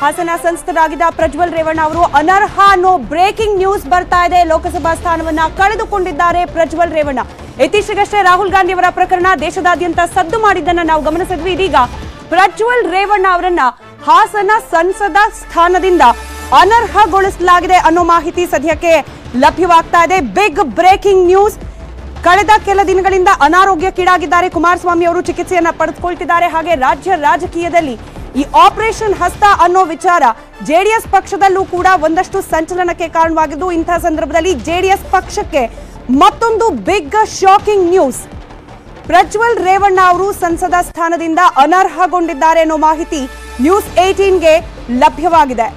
ಹಾಸನ ಸಂಸದರಾಗಿದ್ದ ಪ್ರಜ್ವಲ್ ರೇವಣ್ಣ ಅವರು ಅನರ್ಹ ಅನ್ನೋ ಬ್ರೇಕಿಂಗ್ ನ್ಯೂಸ್ ಬರ್ತಾ ಇದೆ ಲೋಕಸಭಾ ಸ್ಥಾನವನ್ನ ಕಳೆದುಕೊಂಡಿದ್ದಾರೆ ಪ್ರಜ್ವಲ್ ರೇವಣ್ಣ ಇತ್ತೀಚೆಗಷ್ಟೇ ರಾಹುಲ್ ಗಾಂಧಿ ಅವರ ಪ್ರಕರಣ ದೇಶದಾದ್ಯಂತ ಸದ್ದು ಮಾಡಿದ್ದನ್ನ ನಾವು ಗಮನಿಸಿದ್ವಿ ಇದೀಗ ಪ್ರಜ್ವಲ್ ರೇವಣ್ಣ ಅವರನ್ನ ಹಾಸನ ಸಂಸದ ಸ್ಥಾನದಿಂದ ಅನರ್ಹಗೊಳಿಸಲಾಗಿದೆ ಅನ್ನೋ ಮಾಹಿತಿ ಸದ್ಯಕ್ಕೆ ಲಭ್ಯವಾಗ್ತಾ ಇದೆ ಬಿಗ್ ಬ್ರೇಕಿಂಗ್ ನ್ಯೂಸ್ ಕಳೆದ ಕೆಲ ದಿನಗಳಿಂದ ಅನಾರೋಗ್ಯಕ್ಕೀಡಾಗಿದ್ದಾರೆ ಕುಮಾರಸ್ವಾಮಿ ಅವರು ಚಿಕಿತ್ಸೆಯನ್ನ ಪಡೆದುಕೊಳ್ತಿದ್ದಾರೆ ಹಾಗೆ ರಾಜ್ಯ ರಾಜಕೀಯದಲ್ಲಿ ಈ ಆಪರೇಷನ್ ಹಸ್ತ ಅನ್ನೋ ವಿಚಾರ ಜೆಡಿಎಸ್ ಪಕ್ಷದಲ್ಲೂ ಕೂಡ ಒಂದಷ್ಟು ಸಂಚಲನಕ್ಕೆ ಕಾರಣವಾಗಿದ್ದು ಇಂತಹ ಸಂದರ್ಭದಲ್ಲಿ ಜೆಡಿಎಸ್ ಪಕ್ಷಕ್ಕೆ ಮತ್ತೊಂದು big shocking news Prajwal Revanna ಅವರು ಸಂಸದ ಸ್ಥಾನದಿಂದ ಅನರ್ಹಗೊಂಡಿದ್ದಾರೆ ಅನ್ನೋ ಮಾಹಿತಿ ನ್ಯೂಸ್ ಏಟೀನ್ಗೆ ಲಭ್ಯವಾಗಿದೆ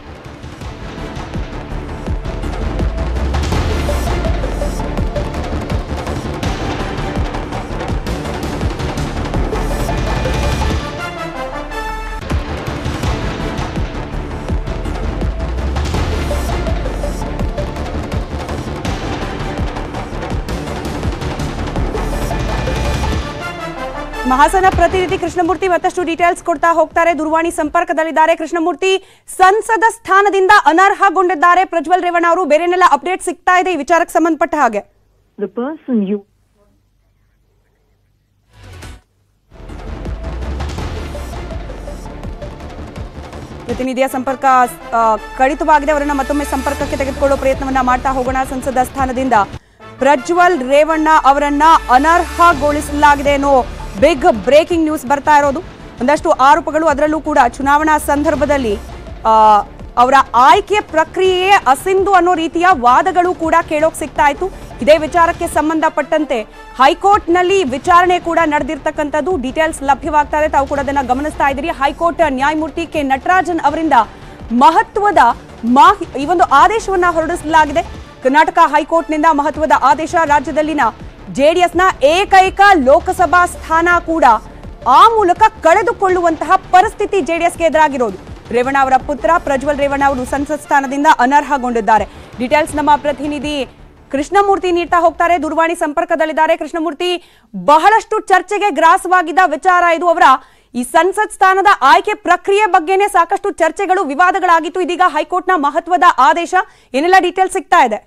ಮಹಾಸನ ಪ್ರತಿನಿಧಿ ಕೃಷ್ಣಮೂರ್ತಿ ಮತ್ತಷ್ಟು ಡೀಟೇಲ್ಸ್ ಕೊಡ್ತಾ ಹೋಗ್ತಾರೆ ದೂರವಾಣಿ ಸಂಪರ್ಕದಲ್ಲಿದ್ದಾರೆ ಕೃಷ್ಣಮೂರ್ತಿ ಸಂಸದ ಸ್ಥಾನದಿಂದ ಅನರ್ಹಗೊಂಡಿದ್ದಾರೆ ಪ್ರಜ್ವಲ್ ರೇವಣ್ಣ ಅವರು ಬೇರೆನೆಲ್ಲ ಅಪ್ಡೇಟ್ ಸಿಗ್ತಾ ಇದೆ ಈ ವಿಚಾರಕ್ಕೆ ಸಂಬಂಧಪಟ್ಟ ಹಾಗೆ The person you ಪ್ರತಿನಿಧಿಯ ಸಂಪರ್ಕ ಆ, ಕಡಿತವಾಗಿದೆ ಅವರನ್ನ ಮತ್ತೊಮ್ಮೆ ಸಂಪರ್ಕಕ್ಕೆ ತೆಗೆದುಕೊಳ್ಳೋ ಪ್ರಯತ್ನವನ್ನ ಮಾಡ್ತಾ ಹೋಗೋಣ ಸಂಸದ ಸ್ಥಾನದಿಂದ ಪ್ರಜ್ವಲ್ ರೇವಣ್ಣ ಅವರನ್ನ ಅನರ್ಹಗೊಳಿಸಲಾಗಿದೆ ಅನ್ನೋ ಬಿಗ್ ಬ್ರೇಕಿಂಗ್ ನ್ಯೂಸ್ ಬರ್ತಾ ಇರೋದು ಒಂದಷ್ಟು ಆರೋಪಗಳು ಅದರಲ್ಲೂ ಕೂಡ ಚುನಾವಣಾ ಸಂದರ್ಭದಲ್ಲಿ ಆ, ಅವರ ಆಯ್ಕೆ ಪ್ರಕ್ರಿಯೆಯೇ ಅಸಿಂಧು ಅನ್ನೋ ರೀತಿಯ ವಾದಗಳು ಕೂಡ ಕೇಳೋಕ್ ಸಿಗ್ತಾ ಇತ್ತು ಇದೇ ವಿಚಾರಕ್ಕೆ ಸಂಬಂಧಪಟ್ಟಂತೆ ಹೈಕೋರ್ಟ್ನಲ್ಲಿ ವಿಚಾರಣೆ ಕೂಡ ನಡೆದಿರ್ತಕ್ಕಂಥದ್ದು ಡೀಟೇಲ್ಸ್ ಲಭ್ಯವಾಗ್ತಾ ಇದೆ ತಾವು ಕೂಡ ಅದನ್ನ ಗಮನಿಸ್ತಾ ಇದ್ದೀರಿ ಹೈಕೋರ್ಟ್ ನ್ಯಾಯಮೂರ್ತಿ ಕೆ ನಟರಾಜನ್ ಅವರಿಂದ ಮಹತ್ವದ ಮಾಹಿ ಈ ಒಂದು ಆದೇಶವನ್ನ ಹೊರಡಿಸಲಾಗಿದೆ ಕರ್ನಾಟಕ ಹೈಕೋರ್ಟ್ನಿಂದ ಮಹತ್ವದ ಆದೇಶ ರಾಜ್ಯದಲ್ಲಿನ ಜೆಡಿಎಸ್ನ ಏಕೈಕ ಲೋಕಸಭಾ ಸ್ಥಾನ ಕೂಡ ಆ ಮೂಲಕ ಕಳೆದುಕೊಳ್ಳುವಂತಹ ಪರಿಸ್ಥಿತಿ ಜೆಡಿಎಸ್ಗೆ ಎದುರಾಗಿರೋದು ರೇವಣ್ಣ ಅವರ ಪುತ್ರ ಪ್ರಜ್ವಲ್ ರೇವಣ್ಣ ಅವರು ಸಂಸತ್ ಸ್ಥಾನದಿಂದ ಅನರ್ಹಗೊಂಡಿದ್ದಾರೆ ಡೀಟೇಲ್ಸ್ ನಮ್ಮ ಪ್ರತಿನಿಧಿ ಕೃಷ್ಣಮೂರ್ತಿ ನೀಡ್ತಾ ಹೋಗ್ತಾರೆ ದೂರವಾಣಿ ಸಂಪರ್ಕದಲ್ಲಿದ್ದಾರೆ ಕೃಷ್ಣಮೂರ್ತಿ ಬಹಳಷ್ಟು ಚರ್ಚೆಗೆ ಗ್ರಾಸವಾಗಿದ್ದ ವಿಚಾರ ಇದು ಅವರ ಈ ಸಂಸತ್ ಸ್ಥಾನದ ಆಯ್ಕೆ ಪ್ರಕ್ರಿಯೆ ಬಗ್ಗೆನೇ ಸಾಕಷ್ಟು ಚರ್ಚೆಗಳು ವಿವಾದಗಳಾಗಿತ್ತು ಇದೀಗ ಹೈಕೋರ್ಟ್ನ ಮಹತ್ವದ ಆದೇಶ ಏನೆಲ್ಲ ಡೀಟೇಲ್ಸ್ ಸಿಗ್ತಾ ಇದೆ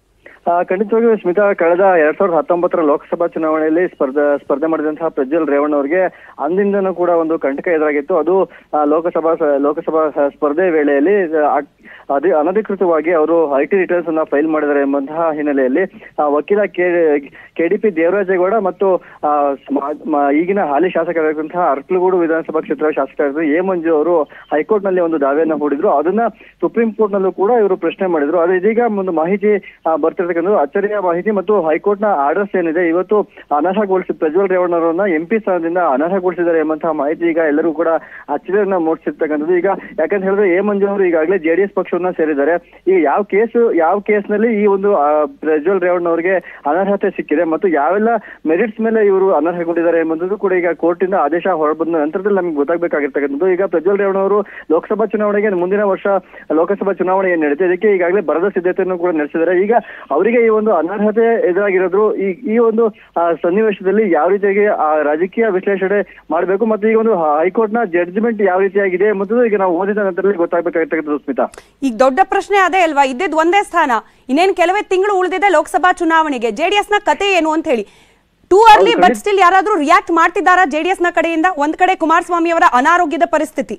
ಆ, ಖಂಡಿತವಾಗಿಯೂ ಸ್ಮಿತಾ ಕಳೆದ ಎರಡ್ ಸಾವಿರದ ಹತ್ತೊಂಬತ್ತರ ಲೋಕಸಭಾ ಚುನಾವಣೆಯಲ್ಲಿ ಸ್ಪರ್ಧೆ ಸ್ಪರ್ಧೆ ಮಾಡಿದಂತಹ ಪ್ರಜ್ವಲ್ ರೇವಣ್ಣ ಅವರಿಗೆ ಅಂದಿಂದನೂ ಕೂಡ ಒಂದು ಕಂಟಕ ಎದುರಾಗಿತ್ತು ಅದು ಆ, ಲೋಕಸಭಾ ಸ- ಲೋಕಸಭಾ ಸ- ಸ್ಪರ್ಧೆ ವೇಳೆಯಲ್ಲಿ ಆ, ಅದೇ ಅನಧಿಕೃತವಾಗಿ ಅವರು ಐ ಟಿ ರಿಟರ್ನ್ಸ್ ಅನ್ನ ಫೈಲ್ ಮಾಡಿದ್ದಾರೆ ಎಂಬಂತಹ ಹಿನ್ನೆಲೆಯಲ್ಲಿ ಆ, ವಕೀಲ ಕೆ ಕೆಡಿಪಿ ದೇವರಾಜೇಗೌಡ ಮತ್ತು ಆ, ಸ್ಮ- ಮ- ಈಗಿನ ಹಾಲಿ ಶಾಸಕರಾಗಿರುವಂತಹ ಅರ್ಕಲಗೂಡು ವಿಧಾನಸಭಾ ಕ್ಷೇತ್ರ ಶಾಸಕರಾಗಿದ್ದರು ಎ ಮಂಜು ಅವರು ಹೈಕೋರ್ಟ್ ನಲ್ಲಿ ಒಂದು ದಾವೆಯನ್ನ ಹೂಡಿದ್ರು ಅದನ್ನ ಸುಪ್ರೀಂ ಕೋರ್ಟ್ ನಲ್ಲೂ ಕೂಡ ಇವರು ಪ್ರಶ್ನೆ ಮಾಡಿದ್ರು ಅದು ಇದೀಗ ಒಂದು ಮಾಹಿತಿ ಆ, ಬರ್ತಿರ್ತಕ್ಕಂಥದ್ದು ಅಚ್ಚರಿಯ ಮಾಹಿತಿ ಮತ್ತು ಹೈಕೋರ್ಟ್ ನ ಆರ್ಡರ್ಸ್ ಏನಿದೆ ಇವತ್ತು ಅನರ್ಹಗೊಳಿಸಿ ಪ್ರಜ್ವಲ್ ರೇವಣ್ಣ ಅವರನ್ನ ಎಂಪಿ ಸ್ಥಾನದಿಂದ ಅನರ್ಹಗೊಳಿಸಿದ್ದಾರೆ ಎಂಬಂತಹ ಮಾಹಿತಿ ಈಗ ಎಲ್ಲರೂ ಕೂಡ ಅಚ್ಚರಿಯನ್ನ ಮೂಡಿಸಿರ್ತಕ್ಕಂಥದ್ದು ಈಗ ಯಾಕಂತ ಹೇಳಿದ್ರೆ ಎ ಮಂಜು ಅವರು ಈಗಾಗಲೇ ಜೆಡಿಎಸ್ ಪಕ್ಷವನ್ನ ಸೇರಿದ್ದಾರೆ ಈಗ ಯಾವ ಕೇಸ್ ಯಾವ ಕೇಸ್ ನಲ್ಲಿ ಈ ಒಂದು ಆ, ಪ್ರಜ್ವಲ್ ರೇವಣ್ಣ ಅವರಿಗೆ ಅನರ್ಹತೆ ಸಿಕ್ಕಿದೆ ಮತ್ತು ಯಾವೆಲ್ಲ ಮೆರಿಟ್ಸ್ ಮೇಲೆ ಇವರು ಅನರ್ಹಗೊಂಡಿದ್ದಾರೆ ಎಂಬುದು ಕೂಡ ಈಗ ಕೋರ್ಟ್ ಇಂದ ಆದೇಶ ಹೊರಬಂದ ನಂತರದಲ್ಲಿ ನಮಗೆ ಗೊತ್ತಾಗಬೇಕಾಗಿರ್ತಕ್ಕಂಥದ್ದು ಈಗ ಪ್ರಜ್ವಲ್ ರೇವಣ್ಣ ಅವರು ಲೋಕಸಭಾ ಚುನಾವಣೆಗೆ ಮುಂದಿನ ವರ್ಷ ಲೋಕಸಭಾ ಚುನಾವಣೆ ಏನ್ ನಡೀತಿದೆ ಇದಕ್ಕೆ ಈಗಾಗಲೇ ಬರದ ಸಿದ್ಧತೆಯನ್ನು ಕೂಡ ನಡೆಸಿದ್ದಾರೆ ಈಗ ಅವರಿಗೆ ಈ ಒಂದು ಅನರ್ಹತೆ ಎದುರಾಗಿರೋದ್ರು ಈ ಈ ಒಂದು ಆ, ಸನ್ನಿವೇಶದಲ್ಲಿ ಯಾವ ರೀತಿಯಾಗಿ ಆ ರಾಜಕೀಯ ವಿಶ್ಲೇಷಣೆ ಮಾಡಬೇಕು ಮತ್ತು ಈಗ ಒಂದು ಹೈಕೋರ್ಟ್ ನ ಜಡ್ಜ್ಮೆಂಟ್ ಯಾವ ರೀತಿಯಾಗಿದೆ ಎಂಬುದು ಈಗ ನಾವು ಓದಿದ ನಂತರದಲ್ಲಿ ಗೊತ್ತಾಗಬೇಕಾಗಿರ್ತಕ್ಕಂಥದ್ದು ಸ್ಮಿತಾ ಈಗ ದೊಡ್ಡ ಪ್ರಶ್ನೆ ಅದೇ ಅಲ್ವಾ ಇದ್ದಿದ್ ಒಂದೇ ಸ್ಥಾನ ಇನ್ನೇನು ಕೆಲವೇ ತಿಂಗಳು ಉಳಿದಿದೆ ಲೋಕಸಭಾ ಚುನಾವಣೆಗೆ ಜೆಡಿಎಸ್ ನ ಕತೆ ಏನು ಅಂತ ಹೇಳಿ ಟೂ ಅರ್ಲಿ ಬಟ್ ಸ್ಟಿಲ್ ಯಾರಾದ್ರೂ ರಿಯಾಕ್ಟ್ ಮಾಡ್ತಿದ್ದಾರಾ ಜೆಡಿಎಸ್ ನ ಕಡೆಯಿಂದ ಒಂದ್ ಕಡೆ ಕುಮಾರಸ್ವಾಮಿ ಅವರ ಅನಾರೋಗ್ಯದ ಪರಿಸ್ಥಿತಿ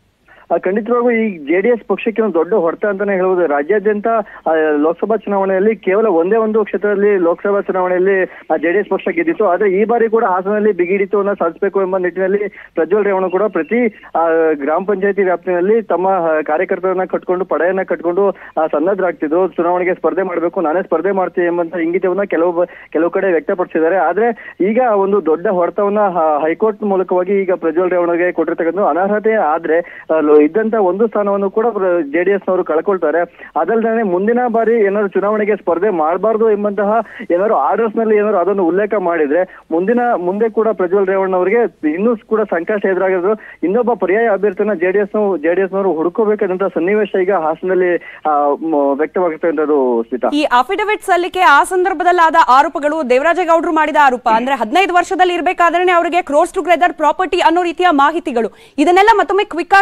ಆ, ಖಂಡಿತವಾಗೂ ಈ ಜೆಡಿಎಸ್ ಪಕ್ಷಕ್ಕೆ ಒಂದು ದೊಡ್ಡ ಹೊಡೆತ ಅಂತಾನೆ ಹೇಳ್ಬೋದು ರಾಜ್ಯಾದ್ಯಂತ ಆ, ಲೋಕಸಭಾ ಚುನಾವಣೆಯಲ್ಲಿ ಕೇವಲ ಒಂದೇ ಒಂದು ಕ್ಷೇತ್ರದಲ್ಲಿ ಲೋಕಸಭಾ ಚುನಾವಣೆಯಲ್ಲಿ ಜೆಡಿಎಸ್ ಪಕ್ಷ ಗೆದ್ದಿತ್ತು ಆದ್ರೆ ಈ ಬಾರಿ ಕೂಡ ಹಾಸನಲ್ಲಿ ಬಿಗಿಡಿತವನ್ನ ಸಾಧಿಸಬೇಕು ಎಂಬ ನಿಟ್ಟಿನಲ್ಲಿ ಪ್ರಜ್ವಲ್ ರೇವಣ್ಣ ಕೂಡ ಪ್ರತಿ ಆ, ಗ್ರಾಮ ಪಂಚಾಯತಿ ವ್ಯಾಪ್ತಿನಲ್ಲಿ ತಮ್ಮ ಆ, ಕಾರ್ಯಕರ್ತರನ್ನ ಕಟ್ಕೊಂಡು ಪಡೆಯನ್ನ ಕಟ್ಕೊಂಡು ಆ, ಸನ್ನದ್ಧರಾಗ್ತಿದ್ರು ಚುನಾವಣೆಗೆ ಸ್ಪರ್ಧೆ ಮಾಡಬೇಕು ನಾನೇ ಸ್ಪರ್ಧೆ ಮಾಡ್ತೀನಿ ಎಂಬಂತ ಇಂಗಿತವನ್ನ ಕೆಲವು ಬ- ಕೆಲವು ಕಡೆ ವ್ಯಕ್ತಪಡಿಸಿದ್ದಾರೆ ಆದ್ರೆ ಈಗ ಒಂದು ದೊಡ್ಡ ಹೊಡೆತವನ್ನ ಹ- ಹೈಕೋರ್ಟ್ ಮೂಲಕವಾಗಿ ಈಗ ಪ್ರಜ್ವಲ್ ರೇವಣ್ಣಗೆ ಕೊಟ್ಟಿರ್ತಕ್ಕಂಥ ಅನರ್ಹತೆ ಆದ್ರೆ ಆ, ಲೋ- ಇದ್ದಂತ ಒಂದು ಸ್ಥಾನವನ್ನು ಕೂಡ ಜೆಡಿಎಸ್ ನವರು ಕಳ್ಕೊಳ್ತಾರೆ ಅದಲ್ಲದೆ ಮುಂದಿನ ಬಾರಿ ಏನಾದ್ರು ಚುನಾವಣೆಗೆ ಸ್ಪರ್ಧೆ ಮಾಡಬಾರ್ದು ಎಂಬಂತಹ ಏನಾದ್ರು ಆರ್ಡರ್ಸ್ ನಲ್ಲಿ ಏನಾದ್ರು ಅದನ್ನು ಉಲ್ಲೇಖ ಮಾಡಿದ್ರೆ ಮುಂದಿನ ಮುಂದೆ ಕೂಡ ಪ್ರಜ್ವಲ್ ರೇವಣ್ಣ ಅವರಿಗೆ ಇನ್ನೂ ಕೂಡ ಸಂಕಷ್ಟ ಎದುರಾಗಿದ್ರು ಇನ್ನೊಬ್ಬ ಪರ್ಯಾಯ ಅಭ್ಯರ್ಥಿನ ಜೆಡಿಎಸ್ ಜೆಡಿಎಸ್ ನವರು ಹುಡುಕೋಬೇಕಾದಂತಹ ಸನ್ನಿವೇಶ ಈಗ ಹಾಸನಲ್ಲಿ ಆ, ಮ- ವ್ಯಕ್ತವಾಗಿರ್ತಕ್ಕಂಥದ್ದು ಸ್ಮಿತಾ ಈ ಅಫಿಡವಿಟ್ ಸಲ್ಲಿಕೆ ಆ ಸಂದರ್ಭದಲ್ಲಾದ ಆರೋಪಗಳು ದೇವರಾಜೇಗೌಡರು ಮಾಡಿದ ಆರೋಪ ಅಂದ್ರೆ ಹದಿನೈದು ವರ್ಷದಲ್ಲಿ ಇರಬೇಕಾದ್ರೆ ಅವರಿಗೆ ಕ್ರೋಸ್ ಟುಗೆದರ್ ಪ್ರಾಪರ್ಟಿ ಅನ್ನೋ ರೀತಿಯ ಮಾಹಿತಿಗಳು ಇದನ್ನೆಲ್ಲ ಮತ್ತೊಮ್ಮೆ ಕ್ವಿಕ್ ಆಗಿ ರೀಕಾಲ್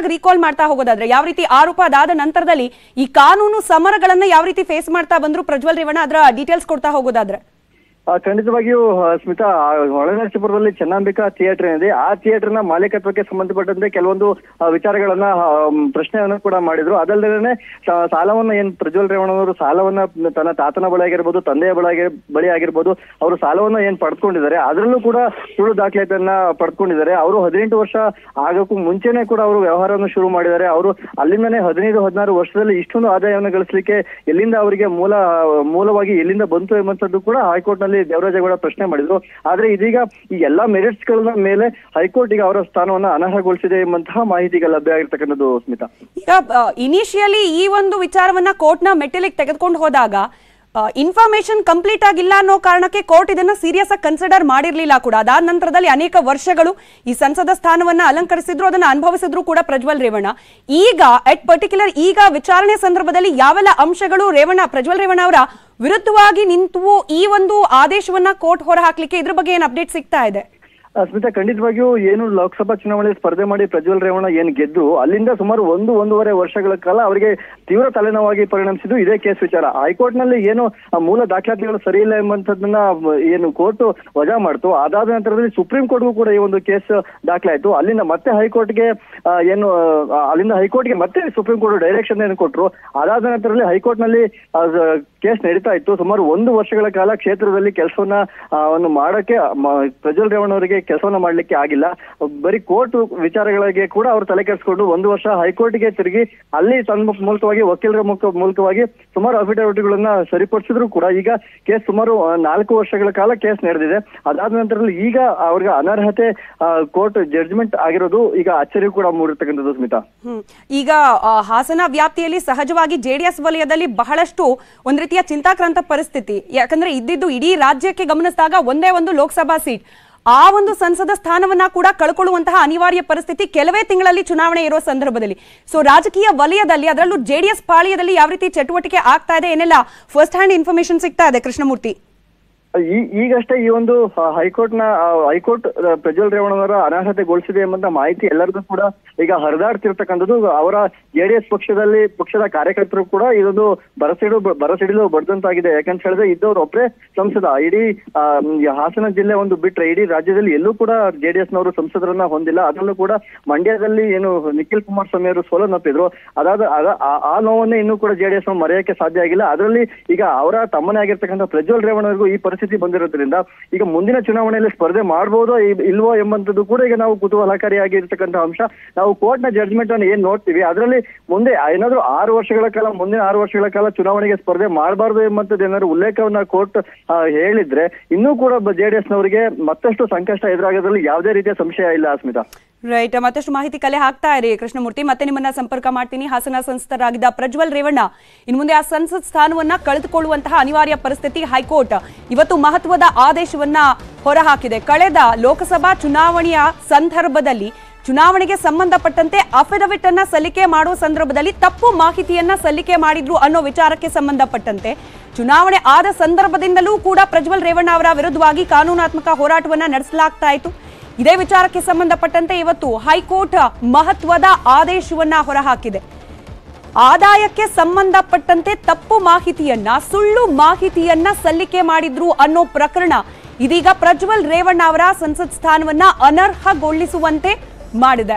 ಮಾಡ್ತಾ ಹೋಗೋದಾದ್ರೆ ಯಾವ ರೀತಿ ಆರೋಪ ಅದಾದ ನಂತರದಲ್ಲಿ ಈ ಕಾನೂನು ಸಮರಗಳನ್ನ ಯಾವ ರೀತಿ ಫೇಸ್ ಮಾಡ್ತಾ ಬಂದ್ರು ಪ್ರಜ್ವಲ್ ರೇವಣ್ಣ ಅದರ ಡೀಟೇಲ್ಸ್ ಕೊಡ್ತಾ ಹೋಗೋದಾದ್ರೆ ಆ, ಖಂಡಿತವಾಗಿಯೂ ಆ, ಸ್ಮಿತಾ ಆ, ಹೊಳೆನರಸೀಪುರದಲ್ಲಿ ಚೆನ್ನಾಂಬಿಕಾ ಥಿಯೇಟರ್ ಏನಿದೆ ಆ ಥಿಯೇಟರ್ನ ಮಾಲೀಕತ್ವಕ್ಕೆ ಸಂಬಂಧಪಟ್ಟಂತೆ ಕೆಲವೊಂದು ಆ, ವಿಚಾರಗಳನ್ನ ಆ, ಮ್, ಪ್ರಶ್ನೆಯನ್ನು ಕೂಡ ಮಾಡಿದ್ರು ಅದಲ್ಲದೆ ಸಾಲವನ್ನ ಏನ್ ಪ್ರಜ್ವಲ್ ರೇವಣ್ಣನವರು ಸಾಲವನ್ನ ತನ್ನ ತಾತನ ಬಳಿ ಆಗಿರ್ಬೋದು ತಂದೆಯ ಬಳಿ ಆಗಿ- ಬಳಿ ಆಗಿರ್ಬೋದು ಅವರು ಸಾಲವನ್ನ ಏನ್ ಪಡೆದುಕೊಂಡಿದ್ದಾರೆ ಅದರಲ್ಲೂ ಕೂಡ ಸುಳ್ಳು ದಾಖಲೆಯನ್ನ ಪಡೆದುಕೊಂಡಿದ್ದಾರೆ ಅವರು ಹದಿನೆಂಟು ವರ್ಷ ಆಗೋಕ್ಕೂ ಮುಂಚೆನೆ ಕೂಡ ಅವರು ವ್ಯವಹಾರವನ್ನು ಶುರು ಮಾಡಿದ್ದಾರೆ ಅವರು ಅಲ್ಲಿಂದನೇ ಹದಿನೈದು ಹದಿನಾರು ವರ್ಷದಲ್ಲಿ ಇಷ್ಟೊಂದು ಆದಾಯವನ್ನು ಗಳಿಸಲಿಕ್ಕೆ ಎಲ್ಲಿಂದ ಅವರಿಗೆ ಮೂಲ ಮೂಲವಾಗಿ ಎಲ್ಲಿಂದ ಬಂತು ಎಂಬಂತದ್ದು ಕೂಡ ಹೈಕೋರ್ಟ್ ನಲ್ಲಿ ದೇವರಾಜೇಗೌಡ ಪ್ರಶ್ನೆ ಮಾಡಿದ್ರು ಆದ್ರೆ ಇದೀಗ ಈ ಎಲ್ಲಾ ಮೆರಿಟ್ಸ್ ಗಳ ಮೇಲೆ ಹೈಕೋರ್ಟ್ ಈಗ ಅವರ ಸ್ಥಾನವನ್ನ ಅನರ್ಹಗೊಳಿಸಿದೆ ಎಂಬಂತಹ ಮಾಹಿತಿ ಈಗ ಲಭ್ಯ ಆಗಿರ್ತಕ್ಕಂಥದ್ದು ಸ್ಮಿತಾ ಈಗ ಇನಿಷಿಯಲಿ ಈ ಒಂದು ವಿಚಾರವನ್ನ ಕೋರ್ಟ್ನ ಮೆಟ್ಟಿಲಿಗೆ ತೆಗೆದುಕೊಂಡು ಹೋದಾಗ ಇನ್ಫಾರ್ಮೇಶನ್ ಕಂಪ್ಲೀಟ್ ಆಗಿಲ್ಲ ಅನ್ನೋ ಕಾರಣಕ್ಕೆ ಕೋರ್ಟ್ ಇದನ್ನ ಸೀರಿಯಸ್ ಆಗಿ ಕನ್ಸಿಡರ್ ಮಾಡಿರ್ಲಿಲ್ಲ ಕೂಡ ಅದಾದ ನಂತರದಲ್ಲಿ ಅನೇಕ ವರ್ಷಗಳು ಈ ಸಂಸದ ಸ್ಥಾನವನ್ನ ಅಲಂಕರಿಸಿದ್ರು ಅದನ್ನ ಅನುಭವಿಸಿದ್ರು ಕೂಡ ಪ್ರಜ್ವಲ್ ರೇವಣ್ಣ ಈಗ ಅಟ್ ಪರ್ಟಿಕ್ಯುಲರ್ ಈಗ ವಿಚಾರಣೆ ಸಂದರ್ಭದಲ್ಲಿ ಯಾವೆಲ್ಲ ಅಂಶಗಳು ರೇವಣ್ಣ ಪ್ರಜ್ವಲ್ ರೇವಣ್ಣ ಅವರ ವಿರುದ್ಧವಾಗಿ ನಿಂತು ಈ ಒಂದು ಆದೇಶವನ್ನ ಕೋರ್ಟ್ ಹೊರ ಹಾಕ್ಲಿಕ್ಕೆ ಇದ್ರ ಬಗ್ಗೆ ಏನ್ ಅಪ್ಡೇಟ್ ಸಿಗ್ತಾ ಇದೆ ಆ, ಸ್ಮಿತಾ ಖಂಡಿತವಾಗಿಯೂ ಏನು ಲೋಕಸಭಾ ಚುನಾವಣೆ ಸ್ಪರ್ಧೆ ಮಾಡಿ ಪ್ರಜ್ವಲ್ ರೇವಣ್ಣ ಏನ್ ಗೆದ್ದು ಅಲ್ಲಿಂದ ಸುಮಾರು ಒಂದು ಒಂದೂವರೆ ವರ್ಷಗಳ ಕಾಲ ಅವರಿಗೆ ತೀವ್ರ ತಲೆನೋವಾಗಿ ಪರಿಣಮಿಸಿದ್ದು ಇದೇ ಕೇಸ್ ವಿಚಾರ ಹೈಕೋರ್ಟ್ ನಲ್ಲಿ ಏನು ಆ ಮೂಲ ದಾಖಲಾತಿಗಳು ಸರಿ ಇಲ್ಲ ಎಂಬಂತದನ್ನ ಮ, ಏನು ಕೋರ್ಟ್ ವಜಾ ಮಾಡ್ತು ಅದಾದ ನಂತರದಲ್ಲಿ ಸುಪ್ರೀಂ ಕೋರ್ಟ್ಗೂ ಕೂಡ ಈ ಒಂದು ಕೇಸ್ ದಾಖಲಾಯಿತು ಅಲ್ಲಿಂದ ಮತ್ತೆ ಹೈಕೋರ್ಟ್ಗೆ ಆ, ಏನು ಆ, ಅಲ್ಲಿಂದ ಹೈಕೋರ್ಟ್ಗೆ ಮತ್ತೆ ಸುಪ್ರೀಂ ಕೋರ್ಟ್ ಡೈರೆಕ್ಷನ್ ಏನು ಕೊಟ್ರು ಅದಾದ ನಂತರದಲ್ಲಿ ಹೈಕೋರ್ಟ್ ನಲ್ಲಿ ಕೇಸ್ ನಡೀತಾ ಇತ್ತು ಸುಮಾರು ಒಂದು ವರ್ಷಗಳ ಕಾಲ ಕ್ಷೇತ್ರದಲ್ಲಿ ಕೆಲಸವನ್ನ ಒಂದು ಮಾಡಕ್ಕೆ ಮ- ಪ್ರಜ್ವಲ್ ರೇವಣ್ಣ ಅವರಿಗೆ ಕೆಲಸವನ್ನ ಮಾಡ್ಲಿಕ್ಕೆ ಆಗಿಲ್ಲ ಬರೀ ಕೋರ್ಟ್ ವಿಚಾರಗಳಿಗೆ ಕೂಡ ಅವರು ತಲೆ ಕೆಡಿಸ್ಕೊಂಡು ಒಂದು ವರ್ಷ ಹೈಕೋರ್ಟ್ಗೆ ತಿರುಗಿ ಅಲ್ಲಿ ತನ್ನ ಮೂಲಕವಾಗಿ ವಕೀಲರ ಮುಖ ಮೂಲಕವಾಗಿ ಸುಮಾರು ಅಫಿಡವಿಟ್ಗಳನ್ನ ಸರಿಪಡಿಸಿದ್ರು ಕೂಡ ಈಗ ಕೇಸ್ ಸುಮಾರು ಆ, ನಾಲ್ಕು ವರ್ಷಗಳ ಕಾಲ ಕೇಸ್ ನಡೆದಿದೆ ಅದಾದ ನಂತರದಲ್ಲಿ ಈಗ ಅವ್ರಿಗೆ ಅನರ್ಹತೆ ಕೋರ್ಟ್ ಜಡ್ಜ್ಮೆಂಟ್ ಆಗಿರೋದು ಈಗ ಅಚ್ಚರಿ ಕೂಡ ಮೂಡಿರ್ತಕ್ಕಂಥದ್ದು ಸ್ಮಿತಾ ಹ್ಮ್. ಈಗ ಆ, ಹಾಸನ ವ್ಯಾಪ್ತಿಯಲ್ಲಿ ಸಹಜವಾಗಿ ಜೆಡಿಎಸ್ ವಲಯದಲ್ಲಿ ಬಹಳಷ್ಟು ಒಂದ್ ರೀತಿಯ ಚಿಂತಾಕ್ರಾಂತ ಪರಿಸ್ಥಿತಿ ಯಾಕಂದ್ರೆ ಇದ್ದಿದ್ದು ಇಡೀ ರಾಜ್ಯಕ್ಕೆ ಗಮನಿಸಿದಾಗ ಒಂದೇ ಒಂದು ಲೋಕಸಭಾ ಸೀಟ್ ಆ ಒಂದು ಸಂಸದ ಸ್ಥಾನವನ್ನ ಕೂಡ ಕಳ್ಕೊಳ್ಳುವಂತಹ ಅನಿವಾರ್ಯ ಪರಿಸ್ಥಿತಿ ಕೆಲವೇ ತಿಂಗಳಲ್ಲಿ ಚುನಾವಣೆ ಇರೋ ಸಂದರ್ಭದಲ್ಲಿ ಸೊ ರಾಜಕೀಯ ವಲಯದಲ್ಲಿ ಅದರಲ್ಲೂ ಜೆಡಿಎಸ್ ಪಾಳ್ಯದಲ್ಲಿ ಯಾವ ರೀತಿ ಚಟುವಟಿಕೆ ಆಗ್ತಾ ಇದೆ ಏನೆಲ್ಲ ಫಸ್ಟ್ ಹ್ಯಾಂಡ್ ಇನ್ಫಾರ್ಮೇಶನ್ ಸಿಗ್ತಾ ಇದೆ ಕೃಷ್ಣಮೂರ್ತಿ ಈ ಈಗಷ್ಟೇ ಈ ಒಂದು ಹೈಕೋರ್ಟ್ ನ ಆ, ಹೈಕೋರ್ಟ್ ಆ, ಪ್ರಜ್ವಲ್ ರೇವಣ್ಣವರ ಅನರ್ಹತೆಗೊಳಿಸಿದೆ ಎಂಬಂತ ಮಾಹಿತಿ ಎಲ್ಲರಿಗೂ ಕೂಡ ಈಗ ಹರಿದಾಡ್ತಿರ್ತಕ್ಕಂಥದ್ದು ಅವರ ಜೆಡಿಎಸ್ ಪಕ್ಷದಲ್ಲಿ ಪಕ್ಷದ ಕಾರ್ಯಕರ್ತರು ಕೂಡ ಇದೊಂದು ಬರಸಿಡು ಬರಸಿಡಿಲು ಬಡ್ದಂತಾಗಿದೆ ಯಾಕಂತ ಹೇಳಿದ್ರೆ ಇದ್ದವ್ರು ಒಬ್ಬರೇ ಸಂಸದ ಇಡೀ ಆ, ಈ ಹಾಸನ ಜಿಲ್ಲೆ ಒಂದು ಬಿಟ್ರೆ ಇಡೀ ರಾಜ್ಯದಲ್ಲಿ ಎಲ್ಲೂ ಕೂಡ ಜೆಡಿಎಸ್ ನವರು ಸಂಸದರನ್ನ ಹೊಂದಿಲ್ಲ ಅದರಲ್ಲೂ ಕೂಡ ಮಂಡ್ಯದಲ್ಲಿ ಏನು ನಿಖಿಲ್ ಕುಮಾರಸ್ವಾಮಿ ಅವರು ಸೋಲನ್ನಪ್ಪಿದ್ರು ಅದಾದ ಅದ- ಆ- ಆ ನೋವನ್ನೇ ಇನ್ನೂ ಕೂಡ ಜೆಡಿಎಸ್ ಮರೆಯಕ್ಕೆ ಸಾಧ್ಯ ಆಗಿಲ್ಲ ಅದರಲ್ಲಿ ಈಗ ಅವರ ತಮ್ಮನೇ ಆಗಿರ್ತಕ್ಕಂಥ ಪ್ರಜ್ವಲ್ ರೇವಣ್ಣವರಿಗೂ ಈ ಪರಿಸ್ಥಿತಿ ಬಂದಿರೋದ್ರಿಂದ ಈಗ ಮುಂದಿನ ಚುನಾವಣೆಯಲ್ಲಿ ಸ್ಪರ್ಧೆ ಮಾಡಬಹುದೋ ಇಲ್ವೋ ಎಂಬಂತದ್ದು ಕೂಡ ಈಗ ನಾವು ಕುತೂಹಲಕಾರಿಯಾಗಿ ಇರ್ತಕ್ಕಂಥ ಅಂಶ ನಾವು ಕೋರ್ಟ್ ನ ಜಡ್ಜ್ಮೆಂಟ್ ಅನ್ನು ಏನ್ ನೋಡ್ತೀವಿ ಅದರಲ್ಲಿ ಮುಂದೆ ಏನಾದ್ರೂ ಆರು ವರ್ಷಗಳ ಕಾಲ ಮುಂದಿನ ಆರು ವರ್ಷಗಳ ಕಾಲ ಚುನಾವಣೆಗೆ ಸ್ಪರ್ಧೆ ಮಾಡಬಾರ್ದು ಎಂಬಂತದ್ದು ಏನಾದ್ರು ಉಲ್ಲೇಖವನ್ನ ಕೋರ್ಟ್ ಹೇಳಿದ್ರೆ ಇನ್ನೂ ಕೂಡ ಜೆಡಿಎಸ್ ನವರಿಗೆ ಮತ್ತಷ್ಟು ಸಂಕಷ್ಟ ಎದುರಾಗೋದ್ರಲ್ಲಿ ಯಾವುದೇ ರೀತಿಯ ಸಂಶಯ ಇಲ್ಲ ಸ್ಮಿತಾ ರೈಟ್ ಮತ್ತಷ್ಟು ಮಾಹಿತಿ ಕಲೆ ಹಾಕ್ತಾ ಇರಿ ಕೃಷ್ಣಮೂರ್ತಿ ಮತ್ತೆ ನಿಮ್ಮನ್ನ ಸಂಪರ್ಕ ಮಾಡ್ತೀನಿ ಹಾಸನ ಸಂಸದರಾಗಿದ್ದ ಪ್ರಜ್ವಲ್ ರೇವಣ್ಣ ಇನ್ನು ಮುಂದೆ ಆ ಸಂಸತ್ ಸ್ಥಾನವನ್ನ ಕಳೆದುಕೊಳ್ಳುವಂತಹ ಅನಿವಾರ್ಯ ಪರಿಸ್ಥಿತಿ ಹೈಕೋರ್ಟ್ ಇವತ್ತು ಮಹತ್ವದ ಆದೇಶವನ್ನ ಹೊರಹಾಕಿದೆ ಕಳೆದ ಲೋಕಸಭಾ ಚುನಾವಣೆಯ ಸಂದರ್ಭದಲ್ಲಿ ಚುನಾವಣೆಗೆ ಸಂಬಂಧಪಟ್ಟಂತೆ ಅಫಿಡವಿಟ್ ಅನ್ನ ಸಲ್ಲಿಕೆ ಮಾಡುವ ಸಂದರ್ಭದಲ್ಲಿ ತಪ್ಪು ಮಾಹಿತಿಯನ್ನ ಸಲ್ಲಿಕೆ ಮಾಡಿದ್ರು ಅನ್ನೋ ವಿಚಾರಕ್ಕೆ ಸಂಬಂಧಪಟ್ಟಂತೆ ಚುನಾವಣೆ ಆದ ಸಂದರ್ಭದಿಂದಲೂ ಕೂಡ ಪ್ರಜ್ವಲ್ ರೇವಣ್ಣ ಅವರ ವಿರುದ್ಧವಾಗಿ ಕಾನೂನಾತ್ಮಕ ಹೋರಾಟವನ್ನ ನಡೆಸಲಾಗ್ತಾ ಇತ್ತು ಇದೇ ವಿಚಾರಕ್ಕೆ ಸಂಬಂಧಪಟ್ಟಂತೆ ಇವತ್ತು ಹೈಕೋರ್ಟ್ ಮಹತ್ವದ ಆದೇಶವನ್ನ ಹೊರಹಾಕಿದೆ ಆದಾಯಕ್ಕೆ ಸಂಬಂಧಪಟ್ಟಂತೆ ತಪ್ಪು ಮಾಹಿತಿಯನ್ನ ಸುಳ್ಳು ಮಾಹಿತಿಯನ್ನ ಸಲ್ಲಿಕೆ ಮಾಡಿದ್ರು ಅನ್ನೋ ಪ್ರಕರಣ ಇದೀಗ ಪ್ರಜ್ವಲ್ ರೇವಣ್ಣ ಅವರ ಸಂಸತ್ ಸ್ಥಾನವನ್ನ ಅನರ್ಹಗೊಳಿಸುವಂತೆ ಮಾಡಿದೆ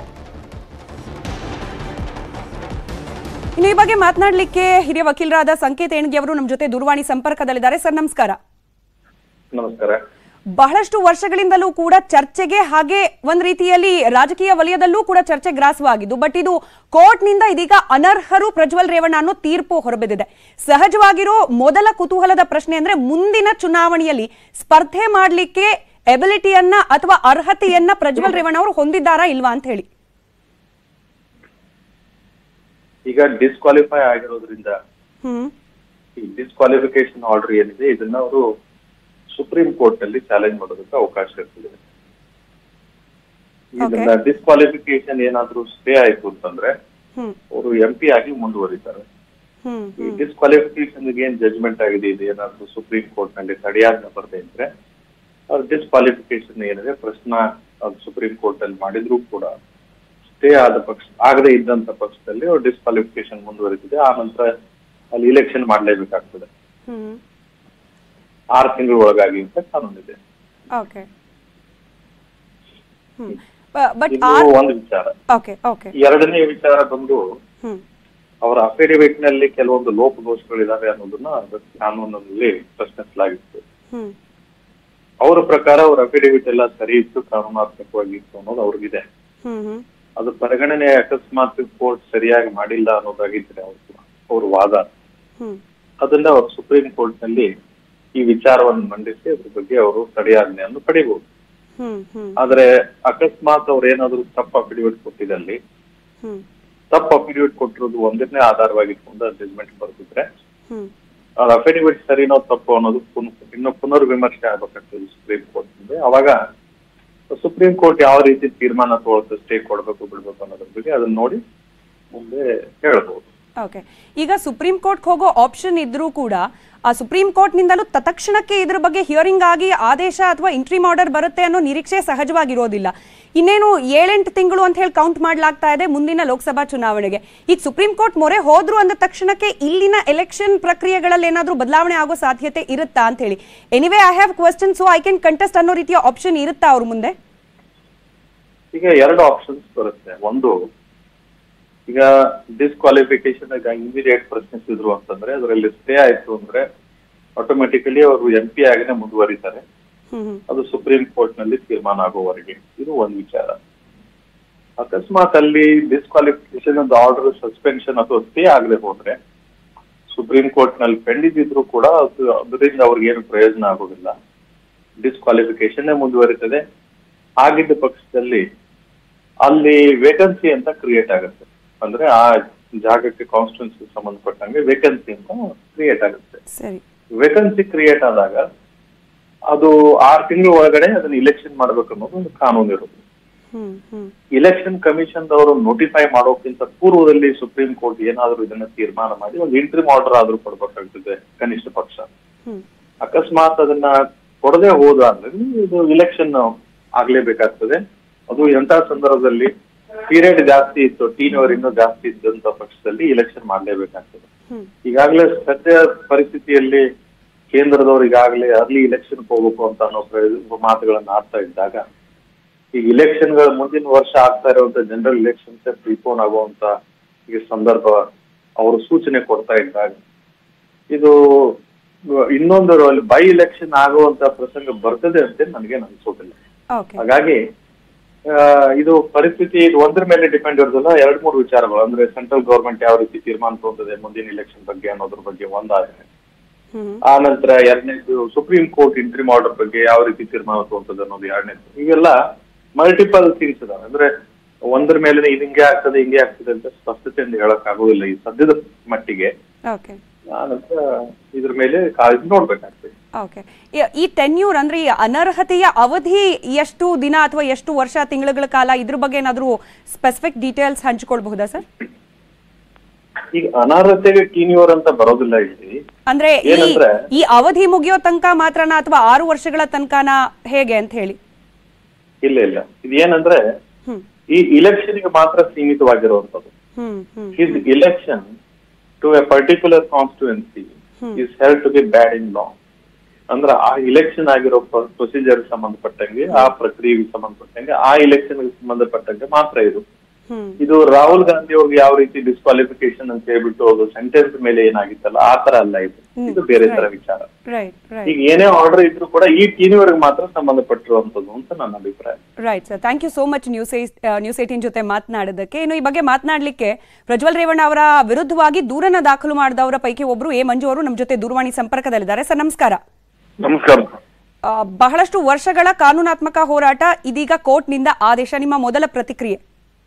ಇನ್ನು ಈ ಬಗ್ಗೆ ಮಾತನಾಡಲಿಕ್ಕೆ ಹಿರಿಯ ವಕೀಲರಾದ ಸಂಕೇತ್ ಏಣ್ಗಿ ಅವರು ನಮ್ಮ ಜೊತೆ ದೂರವಾಣಿ ಸಂಪರ್ಕದಲ್ಲಿದ್ದಾರೆ ಸರ್ ನಮಸ್ಕಾರ ನಮಸ್ಕಾರ ಬಹಳಷ್ಟು ವರ್ಷಗಳಿಂದಲೂ ಕೂಡ ಚರ್ಚೆಗೆ ಹಾಗೆ ಒಂದ್ ರೀತಿಯಲ್ಲಿ ರಾಜಕೀಯ ವಲಯದಲ್ಲೂ ಕೂಡ ಚರ್ಚೆ ಗ್ರಾಸವಾಗಿದ್ದು ಬಟ್ ಇದು ಕೋರ್ಟ್ನಿಂದ ಇದೀಗ ಅನರ್ಹರು ಪ್ರಜ್ವಲ್ ರೇವಣ್ಣ ಅನ್ನೋ ತೀರ್ಪು ಹೊರಬಿದ್ದಿದೆ ಸಹಜವಾಗಿರೋ ಮೊದಲ ಕುತೂಹಲದ ಪ್ರಶ್ನೆ ಅಂದ್ರೆ ಮುಂದಿನ ಚುನಾವಣೆಯಲ್ಲಿ ಸ್ಪರ್ಧೆ ಮಾಡಲಿಕ್ಕೆ ಎಬಿಲಿಟಿಯನ್ನ ಅಥವಾ ಅರ್ಹತೆಯನ್ನ ಪ್ರಜ್ವಲ್ ರೇವಣ್ಣ ಅವರು ಹೊಂದಿದ್ದಾರಾ ಇಲ್ವಾ ಅಂತ ಹೇಳಿ ಈಗ ಡಿಸ್ಕ್ವಾಲಿಫೈ ಆಗಿರೋದ್ರಿಂದ ಹ್ಮ್ ಈ ಡಿಸ್ಕ್ವಾಲಿಫಿಕೇಶನ್ ಆರ್ಡರ್ ಏನಿದೆ ಇದನ್ನ ಅವರು ಸುಪ್ರೀಂ ಕೋರ್ಟ್ ನಲ್ಲಿ ಚಾಲೆಂಜ್ ಮಾಡೋದಕ್ಕೆ ಅವಕಾಶ ಇರ್ತದೆ ಇದನ್ನ ಡಿಸ್ಕ್ವಾಲಿಫಿಕೇಶನ್ ಏನಾದ್ರೂ ಸ್ಟೇ ಆಯ್ತು ಅಂತಂದ್ರೆ ಹ್ಮ್ ಅವರು ಎಂ ಪಿ ಆಗಿ ಮುಂದುವರಿತಾರೆ ಹ್ಮ್ ಈ ಡಿಸ್ಕ್ವಾಲಿಫಿಕೇಶನ್ ಏನ್ ಜಜ್ಮೆಂಟ್ ಆಗಿದೆ ಇದು ಏನಾದ್ರೂ ಸುಪ್ರೀಂ ಕೋರ್ಟ್ ನಲ್ಲಿ ತಡೆಯಾಜ್ಞೆ ಬರ್ದೆ ಇದ್ರೆ ಅವ್ರ ಡಿಸ್ಕ್ವಾಲಿಫಿಕೇಶನ್ ಏನಿದೆ ಪ್ರಶ್ನ ಸುಪ್ರೀಂ ಕೋರ್ಟ್ ಅಲ್ಲಿ ಮಾಡಿದ್ರು ಕೂಡ ಸ್ಟೇ ಆದ ಪಕ್ಷ ಆಗದೆ ಇದ್ದಂತ ಪಕ್ಷದಲ್ಲಿ ಅವ್ರು ಡಿಸ್ಕ್ವಾಲಿಫಿಕೇಶನ್ ಮುಂದುವರಿತಿದೆ ಆ ನಂತರ ಅಲ್ಲಿ ಇಲೆಕ್ಷನ್ ಮಾಡಲೇಬೇಕಾಗ್ತದೆ ಹ್ಮ್ ಆರು ತಿಂಗಳ ಒಳಗಾಗಿ ಅಂತ ಕಾನೂನಿದೆ ಓಕೆ ಹ್ಮ್ ಬಟ್ ಇದು ಆರ್ ಒಂದು ವಿಚಾರ ಓಕೆ ಓಕೆ ಎರಡನೇ ವಿಚಾರ ಬಂದು ಹ್ಮ್ ಅವರ ಅಫಿಡವಿಟ್ ನಲ್ಲಿ ಕೆಲವೊಂದು ಲೋಪದೋಷಗಳಿದಾವೆ ಅನ್ನೋದನ್ನ ಅದಕ್ಕೆ ಕಾನೂನಿನಲ್ಲಿ ಪ್ರಶ್ನಿಸಲಾಗಿತ್ತು ಹ್ಮ್ ಅವರ ಪ್ರಕಾರ ಅವ್ರ ಅಫಿಡವಿಟ್ ಎಲ್ಲ ಸರಿ ಇತ್ತು ಕಾನೂನಾತ್ಮಕವಾಗಿತ್ತು ಅನ್ನೋದು ಅವ್ರಿಗಿದೆ ಹ್ಮ್ ಹ್ಮ್ ಅದು ಪರಿಗಣನೆ ಅಕಸ್ಮಾತ್ ಕೋರ್ಟ್ ಸರಿಯಾಗಿ ಮಾಡಿಲ್ಲ ಅನ್ನೋದಾಗಿದ್ರೆ ಅವ್ರ ಅವ್ರ ವಾದ ಹ್ಮ್ ಅದನ್ನ ಅವರು ಸುಪ್ರೀಂ ಕೋರ್ಟ್ ನಲ್ಲಿ ಈ ವಿಚಾರವನ್ನು ಮಂಡಿಸಿ ಅದ್ರ ಬಗ್ಗೆ ಅವರು ತಡೆಯಾಜ್ಞೆಯನ್ನು ಪಡಿಬಹುದು ಹ್ಮ್ ಹ್ಮ್ ಆದ್ರೆ ಅಕಸ್ಮಾತ್ ಅವ್ರು ಏನಾದ್ರು ತಪ್ಪು ಅಫಿಡವಿಟ್ ಕೊಟ್ಟಿದಲ್ಲಿ ಹ್ಮ್ ತಪ್ಪು ಅಫಿಡವಿಟ್ ಕೊಟ್ಟಿರೋದು ಒಂದನ್ನೇ ಆಧಾರವಾಗಿಟ್ಕೊಂಡು ಜಜ್ಮೆಂಟ್ ಬರ್ತಿದ್ರೆ ಹ್ಮ್ ಅದು ಅಫಿಡವಿಟ್ ಸರಿನೋ ತಪ್ಪು ಅನ್ನೋದು ಪುನ್- ಇನ್ನು ಪುನರ್ವಿಮರ್ಶೆ ಆಗ್ಬೇಕಾಗ್ತದೆ ಸುಪ್ರೀಂ ಕೋರ್ಟ್ ಮುಂದೆ ಅವಾಗ ಸುಪ್ರೀಂ ಕೋರ್ಟ್ ಯಾವ ರೀತಿ ತೀರ್ಮಾನ ತಗೊಳುತ್ತೆ ಸ್ಟೇ ಕೊಡ್ಬೇಕು ಬಿಡ್ಬೇಕು ಅನ್ನೋದ್ರ ಬಗ್ಗೆ ಅದನ್ನ ನೋಡಿ ಮುಂದೆ ಹೇಳ್ಬೋದು ಓಕೆ ಈಗ ಸುಪ್ರೀಂ ಕೋರ್ಟ್ ಹೋಗೋ ಆಪ್ಷನ್ ಇದ್ರೂ ಕೂಡ ಆ ಸುಪ್ರೀಂ ಕೋರ್ಟ್ನಿಂದಲೂ ತತ್ಕ್ಷಣಕ್ಕೆ ಇದ್ರ ಬಗ್ಗೆ ಹಿಯರಿಂಗ್ ಆಗಿ ಆದೇಶ ಅಥವಾ ಇಂಟ್ರಿಮ್ ಆರ್ಡರ್ ಬರುತ್ತೆ ಅನ್ನೋ ನಿರೀಕ್ಷೆ ಸಹಜವಾಗಿರೋದಿಲ್ಲ ಇನ್ನೇನು ಏಳೆಂಟು ತಿಂಗಳು ಅಂತ ಹೇಳಿ ಕೌಂಟ್ ಮಾಡಲಾಗ್ತಾ ಇದೆ ಮುಂದಿನ ಲೋಕಸಭಾ ಚುನಾವಣೆಗೆ ಈಗ ಸುಪ್ರೀಂ ಕೋರ್ಟ್ ಮೊರೆ ಹೋದ್ರು ಅಂದ ತಕ್ಷಣಕ್ಕೆ ಇಲ್ಲಿನ ಎಲೆಕ್ಷನ್ ಪ್ರಕ್ರಿಯೆಗಳಲ್ಲಿ ಏನಾದರೂ ಬದಲಾವಣೆ ಆಗೋ ಸಾಧ್ಯತೆ ಇರುತ್ತಾ ಅಂತ ಹೇಳಿ anyway I have question so I can contest ಅನ್ನೋ ರೀತಿಯ ಆಪ್ಷನ್ ಇರುತ್ತಾ ಅವ್ರ ಮುಂದೆ ಈಗ ಎರಡು ಆಪ್ಷನ್ಸ್ ಬರುತ್ತೆ ಒಂದು ಈಗ ಡಿಸ್ಕ್ವಾಲಿಫಿಕೇಶನ್ ಇಮಿಡಿಯೇಟ್ ಪ್ರಶ್ನಿಸಿದ್ರು ಅಂತಂದ್ರೆ ಅದರಲ್ಲಿ ಸ್ಟೇ ಆಯ್ತು ಅಂದ್ರೆ ಆಟೋಮೆಟಿಕಲಿ ಅವರು ಎಂ ಪಿ ಆಗಿನೇ ಮುಂದುವರಿತಾರೆ ಹ್ಮ್ ಹ್ಮ್ ಅದು ಸುಪ್ರೀಂ ಕೋರ್ಟ್ ನಲ್ಲಿ ತೀರ್ಮಾನ ಆಗುವವರೆಗೆ ಇದು ಒಂದು ವಿಚಾರ ಅಕಸ್ಮಾತ್ ಅಲ್ಲಿ ಡಿಸ್ಕ್ವಾಲಿಫಿಕೇಶನ್ ಆರ್ಡರ್ ಸಸ್ಪೆನ್ಷನ್ ಅಥವಾ ಸ್ಟೇ ಆಗದೆ ಹೋದ್ರೆ ಸುಪ್ರೀಂ ಕೋರ್ಟ್ ನಲ್ಲಿ ಪೆಂಡಿದಿದ್ರು ಕೂಡ ಅದು ಅದರಿಂದ ಅವ್ರಿಗೆ ಏನು ಪ್ರಯೋಜನ ಆಗೋದಿಲ್ಲ ಡಿಸ್ಕ್ವಾಲಿಫಿಕೇಶನ್ ಮುಂದುವರಿತದೆ ಆಗಿದ್ದ ಪಕ್ಷದಲ್ಲಿ ಅಲ್ಲಿ ವೇಕೆನ್ಸಿ ಅಂತ ಕ್ರಿಯೇಟ್ ಆಗುತ್ತೆ ಅಂದ್ರೆ ಆ ಜಾಗಕ್ಕೆ ಕಾನ್ಸ್ಟಿಟ್ಯೂನ್ಸಿ ಸಂಬಂಧಪಟ್ಟಂಗೆ ವೇಕೆನ್ಸಿ ಅಂತ ಕ್ರಿಯೇಟ್ ಆಗುತ್ತೆ ಸರಿ ವೇಕೆನ್ಸಿ ಕ್ರಿಯೇಟ್ ಆದಾಗ ಅದು ಆರು ತಿಂಗಳ ಒಳಗಡೆ ಅದನ್ನ ಇಲೆಕ್ಷನ್ ಮಾಡ್ಬೇಕು ಅನ್ನೋದು ಒಂದು ಕಾನೂನು ಇರುತ್ತೆ ಹ್ಮ್ ಹ್ಮ್ ಇಲೆಕ್ಷನ್ ಕಮಿಷನ್ ಅವರು ನೋಟಿಫೈ ಮಾಡೋಕ್ಕಿಂತ ಪೂರ್ವದಲ್ಲಿ ಸುಪ್ರೀಂ ಕೋರ್ಟ್ ಏನಾದ್ರೂ ಇದನ್ನ ತೀರ್ಮಾನ ಮಾಡಿ ಒಂದು ಇಂಟ್ರಿಮ್ ಆರ್ಡರ್ ಆದ್ರೂ ಕೊಡ್ಬೇಕಾಗ್ತದೆ ಕನಿಷ್ಠ ಪಕ್ಷ ಹ್ಮ್ ಅಕಸ್ಮಾತ್ ಅದನ್ನ ಕೊಡದೆ ಹೋದ ಅಂದ್ರೆ ಇದು ಇಲೆಕ್ಷನ್ ಆಗ್ಲೇಬೇಕಾಗ್ತದೆ ಅದು ಎಂತ ಸಂದರ್ಭದಲ್ಲಿ ಪೀರಿಯಡ್ ಜಾಸ್ತಿ ಇತ್ತು ಟೀನ್ ಅವರ್ ಇನ್ನೂ ಜಾಸ್ತಿ ಇದ್ದಂತ ಪಕ್ಷದಲ್ಲಿ ಇಲೆಕ್ಷನ್ ಮಾಡ್ಲೇಬೇಕಾಗ್ತದೆ ಹ್ಮ್ ಈಗಾಗಲೇ ಸದ್ಯ ಪರಿಸ್ಥಿತಿಯಲ್ಲಿ ಕೇಂದ್ರದವರು ಈಗಾಗಲೇ ಅರ್ಲಿ ಎಲೆಕ್ಷನ್ ಹೋಗ್ಬೇಕು ಅಂತ ಅನ್ನೋ ಪ್ರ- ಮಾತುಗಳನ್ನ ಆಡ್ತಾ ಇದ್ದಾಗ ಈಗ ಇಲೆಕ್ಷನ್ಗಳ ಮುಂದಿನ ವರ್ಷ ಆಗ್ತಾ ಇರುವಂತ ಜನರಲ್ ಎಲೆಕ್ಷನ್ಸ್ ಪ್ರಿಪೋನ್ ಆಗುವಂತ ಈ ಸಂದರ್ಭ ಅವರು ಸೂಚನೆ ಕೊಡ್ತಾ ಇದ್ದಾಗ ಇದು ಇನ್ನೊಂದು ಬೈ ಇಲೆಕ್ಷನ್ ಆಗುವಂತ ಪ್ರಸಂಗ ಬರ್ತದೆ ಅಂತ ನನಗೆ ಅನ್ಸೋದಿಲ್ಲ ಓಕೆ ಹಾಗಾಗಿ ಆ, ಇದು ಪರಿಸ್ಥಿತಿ ಇದು ಒಂದ್ರ ಮೇಲೆ ಡಿಪೆಂಡ್ ಇರೋದಿಲ್ಲ ಎರಡ್ ಮೂರು ವಿಚಾರಗಳು ಅಂದ್ರೆ ಸೆಂಟ್ರಲ್ ಗವರ್ಮೆಂಟ್ ಯಾವ ರೀತಿ ತೀರ್ಮಾನ ತಗೊಂತದೆ ಮುಂದಿನ ಇಲೆಕ್ಷನ್ ಬಗ್ಗೆ ಅನ್ನೋದ್ರ ಬಗ್ಗೆ ಒಂದಾದ್ರೆ ಹ್ಮ್ ಆ ನಂತರ ಎರಡನೇದು ಸುಪ್ರೀಂ ಕೋರ್ಟ್ ಇಂಟ್ರಿಮ್ ಆರ್ಡರ್ ಬಗ್ಗೆ ಯಾವ ರೀತಿ ತೀರ್ಮಾನ ತಗೊಂತದೆ ಅನ್ನೋದು ಎರಡನೇದು ಇವೆಲ್ಲ ಮಲ್ಟಿಪಲ್ ಥಿಂಗ್ಸ್ ಇದಾವೆ ಅಂದ್ರೆ ಒಂದ್ರ ಮೇಲೆ ಇದು ಹಿಂಗೆ ಆಗ್ತದೆ ಹಿಂಗೆ ಆಗ್ತದೆ ಅಂತ ಸ್ಪಷ್ಟತೆಯಿಂದ ಹೇಳಕ್ ಆಗೋದಿಲ್ಲ ಈ ಸದ್ಯದ ಮಟ್ಟಿಗೆ ಓಕೆ ಆ ನಂತರ ಇದ್ರ ಮೇಲೆ ಕಾಳಜಿ ನೋಡ್ಬೇಕಾಗ್ತದೆ ಓಕೆ ಈ ಟೆನ್ಯೂರ್ ಅಂದ್ರೆ ಈ ಅನರ್ಹತೆಯ ಅವಧಿ ಎಷ್ಟು ದಿನ ಅಥವಾ ಎಷ್ಟು ವರ್ಷ ತಿಂಗಳುಗಳ ಕಾಲ ಇದ್ರ ಬಗ್ಗೆ ಏನಾದರೂ ಸ್ಪೆಸಿಫಿಕ್ ಡೀಟೇಲ್ಸ್ ಹಂಚಿಕೊಳ್ಬಹುದಾ ಸರ್ ಈಗ ಅನರ್ಹತೆಗೆ ಟೀನಿಯವರ್ ಅಂತ ಬರೋದಿಲ್ಲ ಇಲ್ಲಿ ಅಂದ್ರೆ ಈ ಏನಂದ್ರೆ? ಈ ಅವಧಿ ಮುಗಿಯೋ ತನಕ ಮಾತ್ರನ ಅಥವಾ ಆರು ವರ್ಷಗಳ ತನಕನ ಹೇಗೆ ಅಂತ ಹೇಳಿ ಇಲ್ಲ ಇಲ್ಲ ಇದೇನಂದ್ರೆ ಹ್ಮ್ ಈ ಇಲೆಕ್ಷನ್ ಗೆ ಮಾತ್ರ ಸೀಮಿತವಾಗಿರುವಂತದ್ದು hmm hmm his election to a particular constituency is held to be bad in law ಅಂದ್ರೆ ಆ ಇಲೆಕ್ಷನ್ ಆಗಿರೋ ಪ್ರೊಸೀಜರ್ ಸಂಬಂಧಪಟ್ಟಂಗೆ ಆ ಪ್ರಕ್ರಿಯೆಗೆ ಸಂಬಂಧಪಟ್ಟಂಗೆ ಆ ಇಲೆಕ್ಷನ್ ಸಂಬಂಧಪಟ್ಟಂಗೆ ಮಾತ್ರ ಇದು ಹ್ಮ್ ಇದು ರಾಹುಲ್ ಗಾಂಧಿ ಅವ್ರಿಗೆ ಯಾವ ರೀತಿ ಡಿಸ್ಕ್ವಾಲಿಫಿಕೇಶನ್ ಅಂತ ಹೇಳ್ಬಿಟ್ಟು ಅದು ಸೆಂಟೆನ್ಸ್ ಮೇಲೆ ಏನಾಗಿತ್ತಲ್ಲ ಆ ತರ ಅಲ್ಲ ಇದು ಇದು ಬೇರೆ ತರ ವಿಚಾರ ರೈಟ್ ರೈಟ್ ಈಗ ಏನೇ ಆರ್ಡರ್ ಇದ್ರು ಕೂಡ ಈ ಟೀನಿವರೆಗೆ ಮಾತ್ರ ಸಂಬಂಧಪಟ್ಟಿರುವಂತದ್ದು ಅಂತ ನನ್ನ ಅಭಿಪ್ರಾಯ right sir thank you so much news news eighteen ಜೊತೆ ಮಾತನಾಡೋದಕ್ಕೆ ಇನ್ನು ಈ ಬಗ್ಗೆ ಮಾತನಾಡಲಿಕ್ಕೆ ಪ್ರಜ್ವಲ್ ರೇವಣ್ಣ ಅವರ ವಿರುದ್ಧವಾಗಿ ದೂರನ್ನ ದಾಖಲು ಮಾಡಿದವರ ಪೈಕಿ ಒಬ್ರು ಎ ಮಂಜು ಅವರು ನಮ್ಮ ಜೊತೆ ದೂರವಾಣಿ ಸಂಪರ್ಕದಲ್ಲಿದ್ದಾರೆ ಸರ್ ನಮಸ್ಕಾರ ನಮಸ್ಕಾರ ಆ, ಬಹಳಷ್ಟು ವರ್ಷಗಳ ಕಾನೂನಾತ್ಮಕ ಹೋರಾಟ ಇದೀಗ ಕೋರ್ಟ್ನಿಂದ ಆದೇಶ ನಿಮ್ಮ ಮೊದಲ ಪ್ರತಿಕ್ರಿಯೆ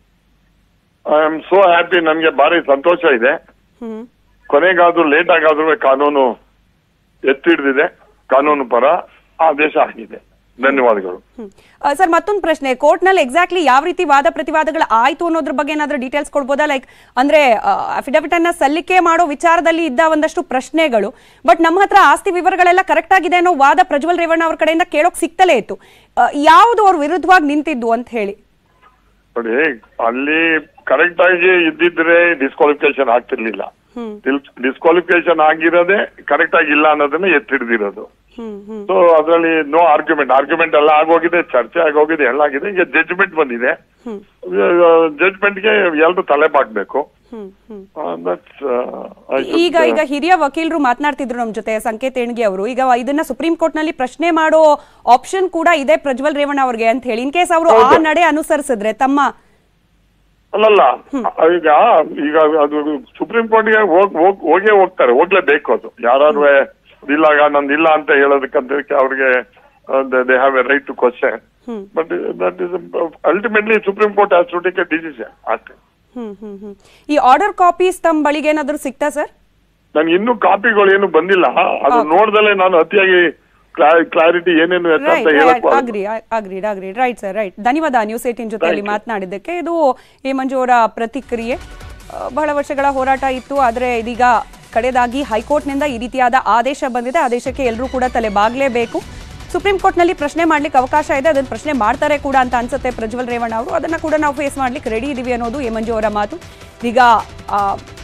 ಐ ಆಮ್ ಸೋ ಹ್ಯಾಪಿ ನನಗೆ ಭಾರಿ ಸಂತೋಷ ಇದೆ ಹ್ಮ್ ಕೊನೆಗಾದ್ರೂ ಲೇಟ್ ಆಗಾದ್ರೂ ಕಾನೂನು ಎತ್ತಿಡ್ದಿದೆ ಕಾನೂನು ಪರ ಆದೇಶ ಆಗಿದೆ ಧನ್ಯವಾದಗಳು ಹ್ಮ್. ಆ, ಸರ್ ಮತ್ತೊಂದು ಪ್ರಶ್ನೆ ಕೋರ್ಟ್ನಲ್ಲಿ ಎಕ್ಸಾಕ್ಟ್ಲಿ ಯಾವ ರೀತಿ ವಾದ ಪ್ರತಿವಾದಗಳು ಆಯ್ತು ಅನ್ನೋದ್ರ ಬಗ್ಗೆ ಏನಾದ್ರೂ ಡೀಟೇಲ್ಸ್ ಕೊಡ್ಬೋದಾ ಲೈಕ್ ಅಂದ್ರೆ ಅಫಿಡವಿಟ್ ಅನ್ನ ಸಲ್ಲಿಕೆ ಮಾಡೋ ವಿಚಾರದಲ್ಲಿ ಇದ್ದ ಒಂದಷ್ಟು ಪ್ರಶ್ನೆಗಳು ಬಟ್ ನಮ್ಮ ಹತ್ರ ಆಸ್ತಿ ವಿವರಗಳೆಲ್ಲ ಕರೆಕ್ಟ್ ಆಗಿದೆ ಅನ್ನೋ ವಾದ ಪ್ರಜ್ವಲ್ ರೇವಣ್ಣ ಅವ್ರ ಕಡೆಯಿಂದ ಕೇಳೋಕ್ ಸಿಗ್ತಲೇ ಇತ್ತು ಆ, ಯಾವುದು ಅವ್ರ ವಿರುದ್ಧವಾಗಿ ನಿಂತಿದ್ದು ಅಂತ ಹೇಳಿ ನೋಡಿ ಅಲ್ಲಿ ಕರೆಕ್ಟ್ ಆಗಿ ಇದ್ದಿದ್ರೆ ಡಿಸ್ಕ್ವಾಲಿಫಿಕೇಶನ್ ಆಗ್ತಿರ್ಲಿಲ್ಲ ಹ್ಮ್ ಡಿಸ್ಕ್ವಾಲಿಫಿಕೇಶನ್ ಆಗಿರೋದೇ ಕರೆಕ್ಟ್ ಆಗಿ ಇಲ್ಲ ಅನ್ನೋದನ್ನ ಎತ್ತಿಡ್ದಿರೋದು ಹ್ಮ್ ಹ್ಮ್ ಸೊ ಅದರಲ್ಲಿ ನೋ ಆರ್ಗ್ಯುಮೆಂಟ್ ಆರ್ಗ್ಯುಮೆಂಟ್ ಎಲ್ಲ ಆಗೋಗಿದೆ ಚರ್ಚೆ ಆಗೋಗಿದೆ ಎಲ್ಲ ಆಗಿದೆ ಈಗ ಜಡ್ಜ್ಮೆಂಟ್ ಬಂದಿದೆ ಹ್ಮ್ ಜಡ್ಜ್ಮೆಂಟ್ಗೆ ಎಲ್ರು ತಲೆ ಬಾಗ್ಬೇಕು ಹ್ಮ್ ಹ್ಮ್ ದಟ್ಸ್ ಈಗ ಈಗ ಹಿರಿಯ ವಕೀಲರು ಮಾತನಾಡ್ತಿದ್ರು ನಮ್ಮ ಜೊತೆ ಸಂಕೇತ್ ಎಣ್ಗಿ ಅವರು ಈಗ ಇದನ್ನ ಸುಪ್ರೀಂ ಕೋರ್ಟ್ ನಲ್ಲಿ ಪ್ರಶ್ನೆ ಮಾಡೋ ಆಪ್ಷನ್ ಕೂಡ ಇದೆ ಪ್ರಜ್ವಲ್ ರೇವಣ್ಣ ಅವ್ರಿಗೆ ಅಂತ ಹೇಳಿ ಇನ್ ಕೇಸ್ ಅವರು ಆ ನಡೆ ಅನುಸರಿಸಿದ್ರೆ ತಮ್ಮ ಅಲ್ಲಲ್ಲ ಈಗ ಈಗ ಅದು ಸುಪ್ರೀಂ ಕೋರ್ಟ್ಗೆ ಹೋಗ್ ಹೋಗ್ ಹೋಗೇ ಹೋಗ್ತಾರೆ ಹೋಗ್ಲೇಬೇಕು ಅದು ಯಾರು ಇಲ್ಲ ನಂದು ಇಲ್ಲ ಅಂತ ಹೇಳೋದಕ್ಕಂತ ಅವ್ರಿಗೆ they have a right to question hmm. But that is ultimately supreme court has to take a decision ಅಷ್ಟೇ ಹ್ಮ್ ಹ್ಮ್ ಹ್ಮ್ ಈ ಆರ್ಡರ್ ಕಾಪೀಸ್ ತಮ್ಮ ಬಳಿಗೆ ಏನಾದ್ರು ಸಿಗ್ತಾ ಸರ್ ನನ್ಗೆ ಇನ್ನೂ ಕಾಪಿಗಳು ಏನು ಬಂದಿಲ್ಲ ಅದು ನೋಡ್ದಲೆ ನಾನು ಅತಿಯಾಗಿ ಕ್ಲಾರಿಟಿ ಏನೇನು ಎತ್ತ ಅಂತ ರೈಟ್ ಹೇಳಕ್ agree agreed agreed right sir right ಧನ್ಯವಾದ ನ್ಯೂಸ್ ಏಟಿನ್ ಜೊತೆಯಲ್ಲಿ ಮಾತನಾಡಿದ್ದಕ್ಕೆ ಇದು ಎ ಮಂಜು ಅವರ ಪ್ರತಿಕ್ರಿಯೆ ಆ, ಬಹಳ ವರ್ಷಗಳ ಹೋರಾಟ ಇತ್ತು ಆದರೆ ಇದೀಗ ಕಡೆದಾಗಿ ಹೈಕೋರ್ಟ್ನಿಂದ ಈ ರೀತಿಯಾದ ಆದೇಶ ಬಂದಿದೆ ಆದೇಶಕ್ಕೆ ಎಲ್ಲರೂ ಕೂಡ ತಲೆ ಬಾಗಲೇಬೇಕು ಸುಪ್ರೀಂ ಕೋರ್ಟ್ನಲ್ಲಿ ಪ್ರಶ್ನೆ ಮಾಡ್ಲಿಕ್ಕೆ ಅವಕಾಶ ಇದೆ ಅದನ್ನು ಪ್ರಶ್ನೆ ಮಾಡ್ತಾರೆ ಕೂಡ ಅಂತ ಅನ್ಸುತ್ತೆ ಪ್ರಜ್ವಲ್ ರೇವಣ್ಣ ಅವರು ಅದನ್ನ ಕೂಡ ನಾವು ಫೇಸ್ ಮಾಡ್ಲಿಕ್ಕೆ ರೆಡಿ ಇದೀವಿ ಅನ್ನೋದು ಎ ಮಂಜು ಅವರ ಮಾತು ಈಗ ಆ,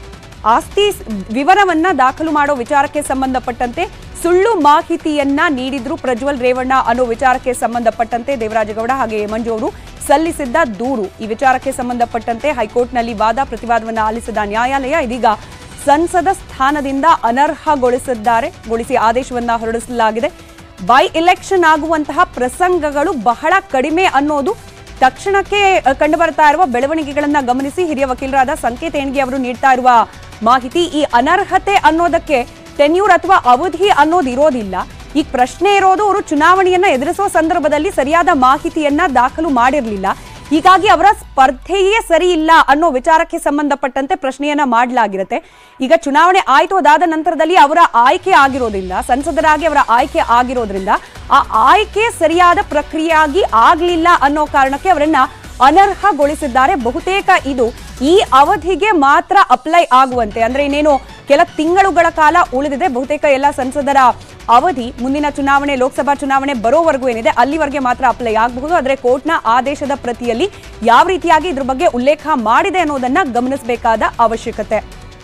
ಆಸ್ತಿ ಸ್- ವಿವರವನ್ನ ದಾಖಲು ಮಾಡೋ ವಿಚಾರಕ್ಕೆ ಸಂಬಂಧಪಟ್ಟಂತೆ ಸುಳ್ಳು ಮಾಹಿತಿಯನ್ನ ನೀಡಿದ್ರು ಪ್ರಜ್ವಲ್ ರೇವಣ್ಣ ಅನ್ನೋ ವಿಚಾರಕ್ಕೆ ಸಂಬಂಧಪಟ್ಟಂತೆ ದೇವರಾಜಗೌಡ ಹಾಗೆ ಮಂಜು ಅವರು ಸಲ್ಲಿಸಿದ್ದ ದೂರು ಈ ವಿಚಾರಕ್ಕೆ ಸಂಬಂಧಪಟ್ಟಂತೆ ಹೈಕೋರ್ಟ್ನಲ್ಲಿ ವಾದ ಪ್ರತಿವಾದವನ್ನ ಆಲಿಸಿದ ನ್ಯಾಯಾಲಯ ಇದೀಗ ಸಂಸದ ಸ್ಥಾನದಿಂದ ಅನರ್ಹಗೊಳಿಸಿದ್ದಾರೆ ಗೊಳಿಸಿ ಆದೇಶವನ್ನ ಹೊರಡಿಸಲಾಗಿದೆ ಬೈ ಎಲೆಕ್ಷನ್ ಆಗುವಂತಹ ಪ್ರಸಂಗಗಳು ಬಹಳ ಕಡಿಮೆ ಅನ್ನೋದು ತಕ್ಷಣಕ್ಕೆ ಅ, ಕಂಡುಬರ್ತಾ ಇರುವ ಬೆಳವಣಿಗೆಗಳನ್ನ ಗಮನಿಸಿ ಹಿರಿಯ ವಕೀಲರಾದ ಸಂಕೇತ್ ಏಣ್ಗಿ ಅವರು ನೀಡ್ತಾ ಇರುವ ಮಾಹಿತಿ ಈ ಅನರ್ಹತೆ ಅನ್ನೋದಕ್ಕೆ ಟೆನ್ಯೂರ್ ಅಥವಾ ಅವಧಿ ಅನ್ನೋದು ಇರೋದಿಲ್ಲ ಈಗ ಪ್ರಶ್ನೆ ಇರೋದು ಅವರು ಚುನಾವಣೆಯನ್ನ ಎದುರಿಸೋ ಸಂದರ್ಭದಲ್ಲಿ ಸರಿಯಾದ ಮಾಹಿತಿಯನ್ನ ದಾಖಲು ಮಾಡಿರಲಿಲ್ಲ ಹೀಗಾಗಿ ಅವರ ಸ್ಪರ್ಧೆಯೇ ಸರಿ ಇಲ್ಲ ಅನ್ನೋ ವಿಚಾರಕ್ಕೆ ಸಂಬಂಧಪಟ್ಟಂತೆ ಪ್ರಶ್ನೆಯನ್ನ ಮಾಡಲಾಗಿರುತ್ತೆ ಈಗ ಚುನಾವಣೆ ಆಯ್ತು ಅದಾದ ನಂತರದಲ್ಲಿ ಅವರ ಆಯ್ಕೆ ಆಗಿರೋದ್ರಿಂದ ಸಂಸದರಾಗಿ ಅವರ ಆಯ್ಕೆ ಆಗಿರೋದ್ರಿಂದ ಆ ಆಯ್ಕೆ ಸರಿಯಾದ ಪ್ರಕ್ರಿಯೆಯಾಗಿ ಆಗ್ಲಿಲ್ಲ ಅನ್ನೋ ಕಾರಣಕ್ಕೆ ಅವರನ್ನ ಅನರ್ಹಗೊಳಿಸಿದ್ದಾರೆ ಬಹುತೇಕ ಇದು ಈ ಅವಧಿಗೆ ಮಾತ್ರ ಅಪ್ಲೈ ಆಗುವಂತೆ ಅಂದ್ರೆ ಇನ್ನೇನು ಕೆಲ ತಿಂಗಳುಗಳ ಕಾಲ ಉಳಿದಿದೆ ಬಹುತೇಕ ಎಲ್ಲ ಸಂಸದರ ಅವಧಿ ಮುಂದಿನ ಚುನಾವಣೆ ಲೋಕಸಭಾ ಚುನಾವಣೆ ಬರೋವರೆಗೂ ಏನಿದೆ ಅಲ್ಲಿವರೆಗೆ ಮಾತ್ರ ಅಪ್ಲೈ ಆಗಬಹುದು ಆದರೆ ಕೋರ್ಟ್ನ ಆದೇಶದ ಪ್ರತಿಯಲ್ಲಿ ಯಾವ ರೀತಿಯಾಗಿ ಇದ್ರ ಬಗ್ಗೆ ಉಲ್ಲೇಖ ಮಾಡಿದೆ ಅನ್ನೋದನ್ನ ಗಮನಿಸಬೇಕಾದ ಅವಶ್ಯಕತೆ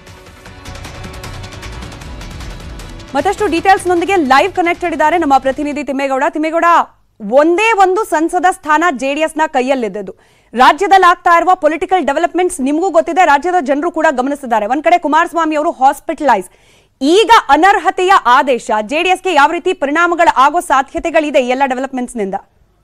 ಮತ್ತಷ್ಟು ಡೀಟೇಲ್ಸ್ ನೊಂದಿಗೆ ಲೈವ್ ಕನೆಕ್ಟೆಡ್ ಇದ್ದಾರೆ ನಮ್ಮ ಪ್ರತಿನಿಧಿ ತಿಮ್ಮೇಗೌಡ ತಿಮ್ಮೇಗೌಡ ಒಂದೇ ಒಂದು ಸಂಸದ ಸ್ಥಾನ ಜೆಡಿಎಸ್ ನ ಕೈಯಲ್ಲಿದ್ದದ್ದು ರಾಜ್ಯದಲ್ಲಿ ಆಗ್ತಾ ಇರುವ ಪೊಲಿಟಿಕಲ್ ಡೆವಲಪ್ಮೆಂಟ್ಸ್ ನಿಮಗೂ ಗೊತ್ತಿದೆ ರಾಜ್ಯದ ಜನರು ಕೂಡ ಗಮನಿಸಿದ್ದಾರೆ ಒಂದ್ ಕಡೆ ಕುಮಾರಸ್ವಾಮಿ ಅವರು ಹಾಸ್ಪಿಟಲೈಸ್ ಈಗ ಅನರ್ಹತೆಯ ಆದೇಶ ಜೆಡಿಎಸ್ಗೆ ಯಾವ ರೀತಿ ಪರಿಣಾಮಗಳು ಆಗೋ ಸಾಧ್ಯತೆಗಳಿದೆ ಈ ಎಲ್ಲ ಡೆವಲಪ್ಮೆಂಟ್ಸ್ ನಿಂದ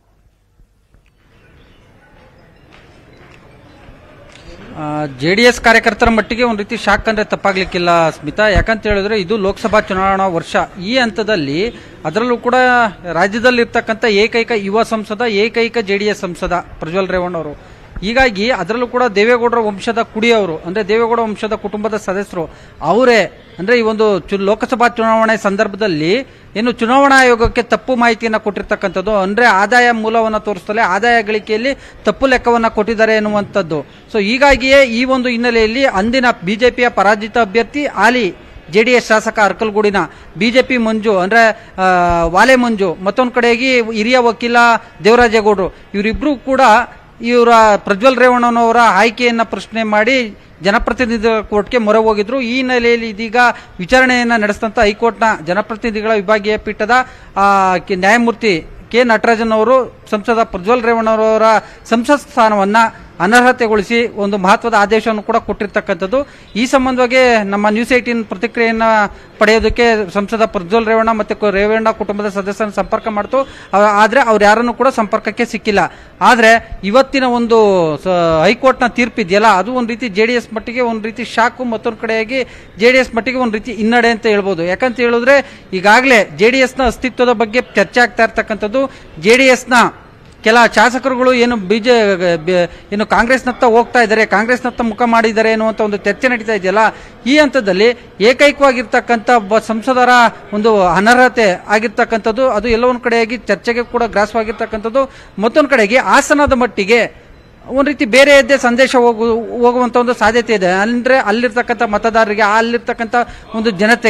ಜೆ ಡಿ ಎಸ್ ಕಾರ್ಯಕರ್ತರ ಮಟ್ಟಿಗೆ ಒಂದು ರೀತಿ ಶಾಕ್ ಅಂದ್ರೆ ತಪ್ಪಾಗ್ಲಿಕ್ಕಿಲ್ಲ ಸ್ಮಿತಾ ಯಾಕಂತ ಹೇಳಿದ್ರೆ ಇದು ಲೋಕಸಭಾ ಚುನಾವಣಾ ವರ್ಷ ಈ ಹಂತದಲ್ಲಿ ಅದರಲ್ಲೂ ಕೂಡ ರಾಜ್ಯದಲ್ಲಿ ಇರ್ತಕ್ಕಂಥ ಏಕೈಕ ಯುವ ಸಂಸದ ಏಕೈಕ ಜೆ ಡಿ ಎಸ್ ಸಂಸದ ಪ್ರಜ್ವಲ್ ರೇವಣ್ಣ ಅವರು ಹೀಗಾಗಿ ಅದರಲ್ಲೂ ಕೂಡ ದೇವೇಗೌಡರ ವಂಶದ ಕುಡಿಯವರು ಅಂದ್ರೆ ದೇವೇಗೌಡ ವಂಶದ ಕುಟುಂಬದ ಸದಸ್ಯರು ಅವರೇ ಅಂದ್ರೆ ಈ ಒಂದು ಚು- ಲೋಕಸಭಾ ಚುನಾವಣೆ ಸಂದರ್ಭದಲ್ಲಿ ಏನು ಚುನಾವಣಾ ಆಯೋಗಕ್ಕೆ ತಪ್ಪು ಮಾಹಿತಿಯನ್ನ ಕೊಟ್ಟಿರ್ತಕ್ಕಂಥದ್ದು ಅಂದ್ರೆ ಆದಾಯ ಮೂಲವನ್ನ ತೋರಿಸ್ತಲೇ ಆದಾಯ ಗಳಿಕೆಯಲ್ಲಿ ತಪ್ಪು ಲೆಕ್ಕವನ್ನ ಕೊಟ್ಟಿದ್ದಾರೆ ಎನ್ನುವಂಥದ್ದು ಸೊ ಹೀಗಾಗಿಯೇ ಈ ಒಂದು ಹಿನ್ನೆಲೆಯಲ್ಲಿ ಅಂದಿನ ಬಿಜೆಪಿಯ ಪರಾಜಿತ ಅಭ್ಯರ್ಥಿ ಆಲಿ ಜೆಡಿಎಸ್ ಶಾಸಕ ಅರ್ಕಲ್ಗೂಡಿನ ಬಿಜೆಪಿ ಮಂಜು ಅಂದ್ರೆ ಆ, ವಾಲೆ ಮಂಜು ಮತ್ತೊಂದು ಕಡೆಗೆ ಹಿರಿಯ ವಕೀಲ ದೇವರಾಜೇಗೌಡರು ಇವರಿಬ್ರು ಕೂಡ ಇವರ ಪ್ರಜ್ವಲ್ ರೇವಣ್ಣನವರ ಆಯ್ಕೆಯನ್ನ ಪ್ರಶ್ನೆ ಮಾಡಿ ಜನಪ್ರತಿನಿಧಿಗಳ ಕೋರ್ಟ್ಗೆ ಮೊರೆ ಹೋಗಿದ್ರು ಈ ಹಿನ್ನೆಲೆಯಲ್ಲಿ ಇದೀಗ ವಿಚಾರಣೆಯನ್ನ ನಡೆಸಿದಂತ ಹೈಕೋರ್ಟ್ನ ಜನಪ್ರತಿನಿಧಿಗಳ ವಿಭಾಗೀಯ ಪೀಠದ ಆ, ಕೆ- ನ್ಯಾಯಮೂರ್ತಿ ಕೆ ನಟರಾಜನ್ ಅವರು ಸಂಸದ ಪ್ರಜ್ವಲ್ ರೇವಣ್ಣರವರ ಸಂಸತ್ ಸ್ಥಾನವನ್ನ ಅನರ್ಹತೆಗೊಳಿಸಿ ಒಂದು ಮಹತ್ವದ ಆದೇಶವನ್ನು ಕೂಡ ಕೊಟ್ಟಿರ್ತಕ್ಕಂಥದ್ದು ಈ ಸಂಬಂಧವಾಗಿ ನಮ್ಮ ನ್ಯೂಸ್ ಏಟೀನ್ ಪ್ರತಿಕ್ರಿಯೆಯನ್ನ ಪಡೆಯೋದಕ್ಕೆ ಸಂಸದ ಪ್ರಜ್ವಲ್ ರೇವಣ್ಣ ಮತ್ತೆ ಕು- ರೇವಣ್ಣ ಕುಟುಂಬದ ಸದಸ್ಯರನ್ನು ಸಂಪರ್ಕ ಮಾಡ್ತು ಅವ- ಆದ್ರೆ ಅವ್ರು ಯಾರನ್ನು ಕೂಡ ಸಂಪರ್ಕಕ್ಕೆ ಸಿಕ್ಕಿಲ್ಲ ಆದ್ರೆ ಇವತ್ತಿನ ಒಂದು ಸ- ಹೈಕೋರ್ಟ್ನ ತೀರ್ಪಿದೆಯಲ್ಲ ಅದು ಒಂದು ರೀತಿ ಜೆ ಡಿ ಎಸ್ ಮಟ್ಟಿಗೆ ಒಂದು ರೀತಿ ಶಾಕು ಮತ್ತೊಂದು ಕಡೆಯಾಗಿ ಜೆ ಡಿ ಎಸ್ ಮಟ್ಟಿಗೆ ಒಂದು ರೀತಿ ಹಿನ್ನಡೆ ಅಂತ ಹೇಳ್ಬೋದು ಯಾಕಂತ ಹೇಳಿದ್ರೆ ಈಗಾಗಲೇ ಜೆ ಡಿ ಎಸ್ನ ಅಸ್ತಿತ್ವದ ಬಗ್ಗೆ ಚರ್ಚೆ ಆಗ್ತಾ ಇರ್ತಕ್ಕಂಥದ್ದು ಜೆ ಡಿ ಎಸ್ನ ಕೆಲ ಶಾಸಕರುಗಳು ಏನು ಬಿಜೆ ಬಿ- ಏನು ಕಾಂಗ್ರೆಸ್ನತ್ತ ಹೋಗ್ತಾ ಇದ್ದಾರೆ ಕಾಂಗ್ರೆಸ್ನತ್ತ ಮುಖ ಮಾಡಿದ್ದಾರೆ ಅನ್ನುವಂಥ ಒಂದು ಚರ್ಚೆ ನಡೀತಾ ಇದೆಯಲ್ಲ ಈ ಹಂತದಲ್ಲಿ ಏಕೈಕವಾಗಿರ್ತಕ್ಕಂಥ ಒಬ್ಬ ಸಂಸದರ ಒಂದು ಅನರ್ಹತೆ ಆಗಿರ್ತಕ್ಕಂಥದ್ದು ಅದು ಎಲ್ಲೋ ಒಂದು ಕಡೆಯಾಗಿ ಚರ್ಚೆಗೆ ಕೂಡ ಗ್ರಾಸವಾಗಿರ್ತಕ್ಕಂಥದ್ದು ಮತ್ತೊಂದು ಕಡೆಗೆ ಹಾಸನದ ಮಟ್ಟಿಗೆ ಒಂದು ರೀತಿ ಬೇರೆಯದ್ದೇ ಸಂದೇಶ ಹೋಗು ಹೋಗುವಂತ ಒಂದು ಸಾಧ್ಯತೆ ಇದೆ ಅಂದ್ರೆ ಅಲ್ಲಿರ್ತಕ್ಕಂಥ ಮತದಾರರಿಗೆ ಅಲ್ಲಿರ್ತಕ್ಕಂಥ ಒಂದು ಜನತೆಗೆ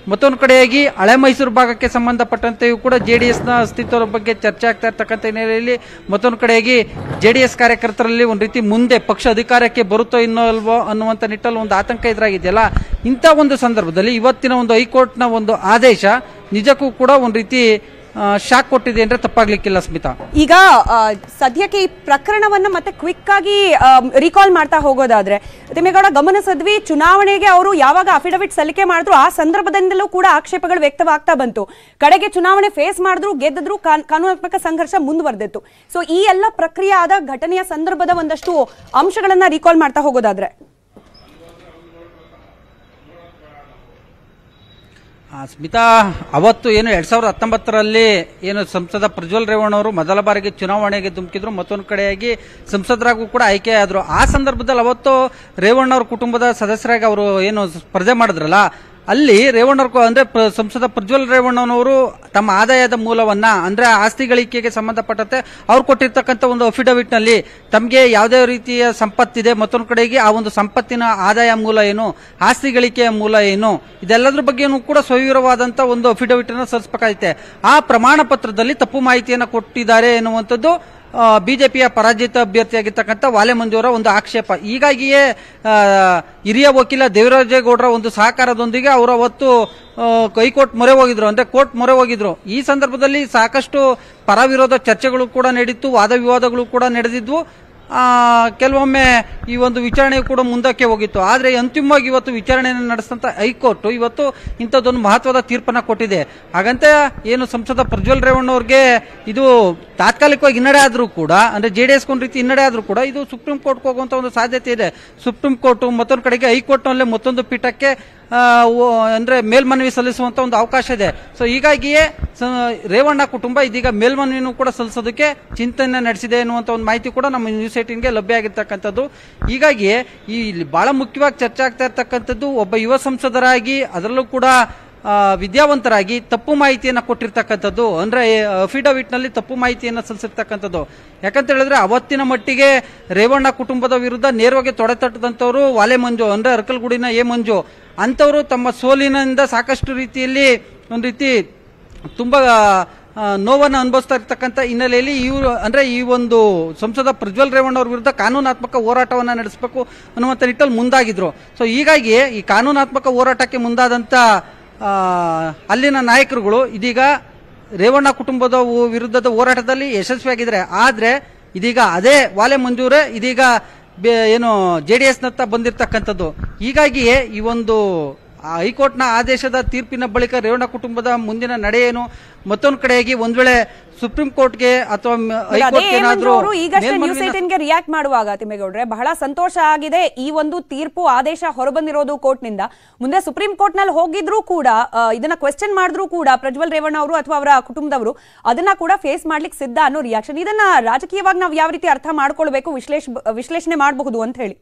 ಮತ್ತೊಂದು ಕಡೆಯಾಗಿ ಹಳೆ ಮೈಸೂರು ಭಾಗಕ್ಕೆ ಸಂಬಂಧಪಟ್ಟಂತೆಯೂ ಕೂಡ ಜೆ ಡಿ ಎಸ್ನ ಅಸ್ತಿತ್ವದ ಬಗ್ಗೆ ಚರ್ಚೆ ಆಗ್ತಾ ಇರ್ತಕ್ಕಂಥ ಹಿನ್ನೆಲೆಯಲ್ಲಿ ಮತ್ತೊಂದು ಕಡೆಯಾಗಿ ಜೆ ಡಿ ಎಸ್ ಕಾರ್ಯಕರ್ತರಲ್ಲಿ ಒಂದು ರೀತಿ ಮುಂದೆ ಪಕ್ಷ ಅಧಿಕಾರಕ್ಕೆ ಬರುತ್ತೋ ಇನ್ನೋ ಅಲ್ವೋ ಅನ್ನುವಂಥ ನಿಟ್ಟಲ್ಲಿ ಒಂದು ಆತಂಕ ಎದುರಾಗಿದೆಯಲ್ಲ ಇಂಥ ಒಂದು ಸಂದರ್ಭದಲ್ಲಿ ಇವತ್ತಿನ ಒಂದು ಹೈಕೋರ್ಟ್ನ ಒಂದು ಆದೇಶ ನಿಜಕ್ಕೂ ಕೂಡ ಒಂದು ರೀತಿ ಶಾಕ್ ಕೊಟ್ಟಿದೆ ಅಂದ್ರೆ ತಪ್ಪಾಗ್ಲಿಕ್ಕಿಲ್ಲ ಸ್ಮಿತಾ ಈಗ ಆ, ಸದ್ಯಕ್ಕೆ ಈ ಪ್ರಕರಣವನ್ನ ಮತ್ತೆ ಕ್ವಿಕ್ ಆಗಿ ರೀಕಾಲ್ ಮಾಡ್ತಾ ಹೋಗೋದಾದ್ರೆ ತಿಮ್ಮೇಗೌಡ ಗಮನಿಸಿದ್ವಿ ಚುನಾವಣೆಗೆ ಅವರು ಯಾವಾಗ ಅಫಿಡವಿಟ್ ಸಲ್ಲಿಕೆ ಮಾಡಿದ್ರು ಆ ಸಂದರ್ಭದಿಂದಲೂ ಕೂಡ ಆಕ್ಷೇಪಗಳು ವ್ಯಕ್ತವಾಗ್ತಾ ಬಂತು ಕಡೆಗೆ ಚುನಾವಣೆ ಫೇಸ್ ಮಾಡಿದ್ರು ಗೆದ್ದಿದ್ರು ಕಾನ್- ಕಾನೂನಾತ್ಮಕ ಸಂಘರ್ಷ ಮುಂದುವರೆದಿತ್ತು ಸೊ ಈ ಎಲ್ಲ ಪ್ರಕ್ರಿಯೆ ಆದ ಘಟನೆಯ ಸಂದರ್ಭದ ಒಂದಷ್ಟು ಅಂಶಗಳನ್ನ ರೀಕಾಲ್ ಮಾಡ್ತಾ ಹೋಗೋದಾದ್ರೆ ಆ, ಸ್ಮಿತಾ ಅವತ್ತು ಏನು ಎರಡ್ ಸಾವಿರದ ಹತ್ತೊಂಬತ್ತರಲ್ಲಿ ಏನು ಸಂಸದ ಪ್ರಜ್ವಲ್ ರೇವಣ್ಣ ಅವರು ಮೊದಲ ಬಾರಿಗೆ ಚುನಾವಣೆಗೆ ಧುಮುಕಿದ್ರು ಮತ್ತೊಂದು ಕಡೆಯಾಗಿ ಸಂಸದರಾಗೂ ಕೂಡ ಆಯ್ಕೆ ಆದ್ರು ಆ ಸಂದರ್ಭದಲ್ಲಿ ಅವತ್ತು ರೇವಣ್ಣ ಅವ್ರ ಕುಟುಂಬದ ಸದಸ್ಯರಾಗಿ ಅವರು ಏನು ಸ್ಪರ್ಧೆ ಮಾಡಿದ್ರಲ್ಲ ಅಲ್ಲಿ ರೇವಣ್ಣವ್ರ ಕು- ಅಂದ್ರೆ ಪ್ರ- ಸಂಸದ ಪ್ರಜ್ವಲ್ ರೇವಣ್ಣನವರು ತಮ್ಮ ಆದಾಯದ ಮೂಲವನ್ನ ಅಂದ್ರೆ ಆಸ್ತಿ ಗಳಿಕೆಗೆ ಸಂಬಂಧಪಟ್ಟಂತೆ ಅವ್ರು ಕೊಟ್ಟಿರ್ತಕ್ಕಂಥ ಒಂದು ಅಫಿಡವಿಟ್ ನಲ್ಲಿ ತಮಗೆ ಯಾವುದೇ ರೀತಿಯ ಸಂಪತ್ತಿದೆ ಮತ್ತೊಂದು ಕಡೆಗೆ ಆ ಒಂದು ಸಂಪತ್ತಿನ ಆದಾಯ ಮೂಲ ಏನು ಆಸ್ತಿ ಗಳಿಕೆಯ ಮೂಲ ಏನು ಇದೆಲ್ಲದ್ರ ಬಗ್ಗೆನೂ ಕೂಡ ಸ್ವವಿವರವಾದಂತ ಒಂದು ಅಫಿಡವಿಟ್ ಅನ್ನು ಸಲ್ಲಿಸಬೇಕಾಗುತ್ತೆ ಆ ಪ್ರಮಾಣ ಪತ್ರದಲ್ಲಿ ತಪ್ಪು ಮಾಹಿತಿಯನ್ನು ಕೊಟ್ಟಿದ್ದಾರೆ ಎನ್ನುವಂಥದ್ದು ಬಿಜೆಪಿಯ ಪರಾಜಿತ ಅಭ್ಯರ್ಥಿಯಾಗಿರ್ತಕ್ಕಂಥ ವಾಲೆ ಮಂಜೂರ ಒಂದು ಆಕ್ಷೇಪ ಹೀಗಾಗಿಯೇ ಆ, ಹಿರಿಯ ವಕೀಲ ದೇವರಾಜೇಗೌಡರ ಒಂದು ಸಹಕಾರದೊಂದಿಗೆ ಅವರು ಅವತ್ತು ಆ, ಹೈಕೋರ್ಟ್ ಮೊರೆ ಹೋಗಿದ್ರು ಅಂದ್ರೆ ಕೋರ್ಟ್ ಮೊರೆ ಹೋಗಿದ್ರು ಈ ಸಂದರ್ಭದಲ್ಲಿ ಸಾಕಷ್ಟು ಪರ ವಿರೋಧ ಚರ್ಚೆಗಳು ಕೂಡ ನಡೀತು ವಾದ ವಿವಾದಗಳು ಕೂಡ ನಡೆದಿದ್ವು ಆ, ಕೆಲವೊಮ್ಮೆ ಈ ಒಂದು ವಿಚಾರಣೆ ಕೂಡ ಮುಂದಕ್ಕೆ ಹೋಗಿತ್ತು ಆದರೆ ಅಂತಿಮವಾಗಿ ಇವತ್ತು ವಿಚಾರಣೆಯನ್ನು ನಡೆಸಿದಂತ ಹೈಕೋರ್ಟ್ ಇವತ್ತು ಇಂಥದ್ದೊಂದು ಮಹತ್ವದ ತೀರ್ಪನ್ನ ಕೊಟ್ಟಿದೆ ಹಾಗಂತ ಏನು ಸಂಸದ ಪ್ರಜ್ವಲ್ ರೇವಣ್ಣ ಅವ್ರಿಗೆ ಇದು ತಾತ್ಕಾಲಿಕವಾಗಿ ಹಿನ್ನಡೆ ಆದ್ರೂ ಕೂಡ ಅಂದ್ರೆ ಜೆ ಡಿ ಎಸ್ ಒಂದು ರೀತಿ ಹಿನ್ನಡೆ ಆದ್ರೂ ಕೂಡ ಇದು ಸುಪ್ರೀಂ ಕೋರ್ಟ್ಗೆ ಹೋಗುವಂತ ಒಂದು ಸಾಧ್ಯತೆ ಇದೆ ಸುಪ್ರೀಂ ಕೋರ್ಟ್ ಮತ್ತೊಂದು ಕಡೆಗೆ ಹೈಕೋರ್ಟ್ನಲ್ಲೇ ಮತ್ತೊಂದು ಪೀಠಕ್ಕೆ ಆ, ಓ- ಅಂದ್ರೆ ಮೇಲ್ಮನವಿ ಸಲ್ಲಿಸುವಂತ ಒಂದು ಅವಕಾಶ ಇದೆ ಸೊ ಹೀಗಾಗಿಯೇ ಸ- ರೇವಣ್ಣ ಕುಟುಂಬ ಇದೀಗ ಮೇಲ್ಮನವಿನೂ ಕೂಡ ಸಲ್ಲಿಸೋದಕ್ಕೆ ಚಿಂತನೆ ನಡೆಸಿದೆ ಎನ್ನುವಂತ ಒಂದು ಮಾಹಿತಿ ಕೂಡ ನಮ್ಮ ನ್ಯೂಸ್ ಏಟಿನ್ಗೆ ಲಭ್ಯ ಆಗಿರ್ತಕ್ಕಂಥದ್ದು ಹೀಗಾಗಿ ಈ ಇಲ್ಲಿ ಬಹಳ ಮುಖ್ಯವಾಗಿ ಚರ್ಚೆ ಆಗ್ತಾ ಇರ್ತಕ್ಕಂಥದ್ದು ಒಬ್ಬ ಯುವ ಸಂಸದರಾಗಿ ಅದರಲ್ಲೂ ಕೂಡ ಆ, ವಿದ್ಯಾವಂತರಾಗಿ ತಪ್ಪು ಮಾಹಿತಿಯನ್ನ ಕೊಟ್ಟಿರ್ತಕ್ಕಂಥದ್ದು ಅಂದ್ರೆ ಅಫಿಡವಿಟ್ ನಲ್ಲಿ ತಪ್ಪು ಮಾಹಿತಿಯನ್ನ ಸಲ್ಲಿಸಿರ್ತಕ್ಕಂಥದ್ದು ಯಾಕಂತ ಹೇಳಿದ್ರೆ ಅವತ್ತಿನ ಮಟ್ಟಿಗೆ ರೇವಣ್ಣ ಕುಟುಂಬದ ವಿರುದ್ಧ ನೇರವಾಗಿ ತೊಡೆತಟ್ಟದಂತವರು ವಾಲೆ ಮಂಜು ಅಂದ್ರೆ ಅರಕಲ್ಗೂಡಿನ ಎ ಮಂಜು ಅಂತವರು ತಮ್ಮ ಸೋಲಿನಿಂದ ಸಾಕಷ್ಟು ರೀತಿಯಲ್ಲಿ ಒಂದು ರೀತಿ ತುಂಬಾ ಆ, ನೋವನ್ನು ಅನುಭವಿಸ್ತಾ ಇರ್ತಕ್ಕಂಥ ಹಿನ್ನೆಲೆಯಲ್ಲಿ ಇವರು ಅಂದ್ರೆ ಈ ಒಂದು ಸಂಸದ ಪ್ರಜ್ವಲ್ ರೇವಣ್ಣ ಅವ್ರ ವಿರುದ್ಧ ಕಾನೂನಾತ್ಮಕ ಹೋರಾಟವನ್ನ ನಡೆಸಬೇಕು ಅನ್ನುವಂಥ ನಿಟ್ಟಲ್ಲಿ ಮುಂದಾಗಿದ್ರು ಸೊ ಹೀಗಾಗಿ ಈ ಕಾನೂನಾತ್ಮಕ ಹೋರಾಟಕ್ಕೆ ಮುಂದಾದಂತ ಆ, ಅಲ್ಲಿನ ನಾಯಕರುಗಳು ಇದೀಗ ರೇವಣ್ಣ ಕುಟುಂಬದ ವು- ವಿರುದ್ಧದ ಹೋರಾಟದಲ್ಲಿ ಯಶಸ್ವಿಯಾಗಿದ್ದಾರೆ ಆದ್ರೆ ಇದೀಗ ಅದೇ ವಾಲೆ ಮಂಜೂರೇ ಇದೀಗ ಬೆ- ಏನು ಜೆ ಡಿ ಎಸ್ನತ್ತ ಬಂದಿರತಕ್ಕಂಥದ್ದು ಹೀಗಾಗಿಯೇ ಈ ಒಂದು ಆ ಹೈಕೋರ್ಟ್ನ ಆದೇಶದ ತೀರ್ಪಿನ ಬಳಿಕ ರೇವಣ್ಣ ಕುಟುಂಬದ ಮುಂದಿನ ನಡೆ ಏನು ಮತ್ತೊಂದು ಕಡೆಯಾಗಿ ಒಂದ್ ವೇಳೆ ಸುಪ್ರೀಂ ಕೋರ್ಟ್ಗೆ ಅಥವಾ ಮ- ಅದೇ ಹೈಕೋರ್ಟ್ ಏನಾದ್ರೂ ಅವರು ಈಗಷ್ಟೇ ನ್ಯೂಸ್ ಮೇಲ್ಮನವಿನ- ಏಟೀನ್ಗೆ ರಿಯಾಕ್ಟ್ ಮಾಡುವಾಗ ತಿಮ್ಮೇಗೌಡ್ರೆ ಬಹಳ ಸಂತೋಷ ಆಗಿದೆ ಈ ಒಂದು ತೀರ್ಪು ಆದೇಶ ಹೊರಬಂದಿರೋದು ಕೋರ್ಟ್ ನಿಂದ ಮುಂದೆ ಸುಪ್ರೀಂ ಕೋರ್ಟ್ ನಲ್ಲಿ ಹೋಗಿದ್ರು ಕೂಡ ಆ, ಇದನ್ನ ಕ್ವೆಶ್ಚನ್ ಮಾಡಿದ್ರು ಕೂಡ ಪ್ರಜ್ವಲ್ ರೇವಣ್ಣ ಅವರು ಅಥವಾ ಅವರ ಕುಟುಂಬದವರು ಅದನ್ನ ಕೂಡ ಫೇಸ್ ಮಾಡ್ಲಿಕ್ಕೆ ಸಿದ್ಧ ಅನ್ನೋ ರಿಯಾಕ್ಷನ್ ಇದನ್ನ ರಾಜಕೀಯವಾಗಿ ನಾವು ಯಾವ ರೀತಿ ಅರ್ಥ ಮಾಡ್ಕೊಳ್ಬೇಕು ವಿಶ್ಲೇಷ ವಿಶ್ಲೇಷಣೆ ಮಾಡಬಹುದು ಅಂತ ಹೇಳಿ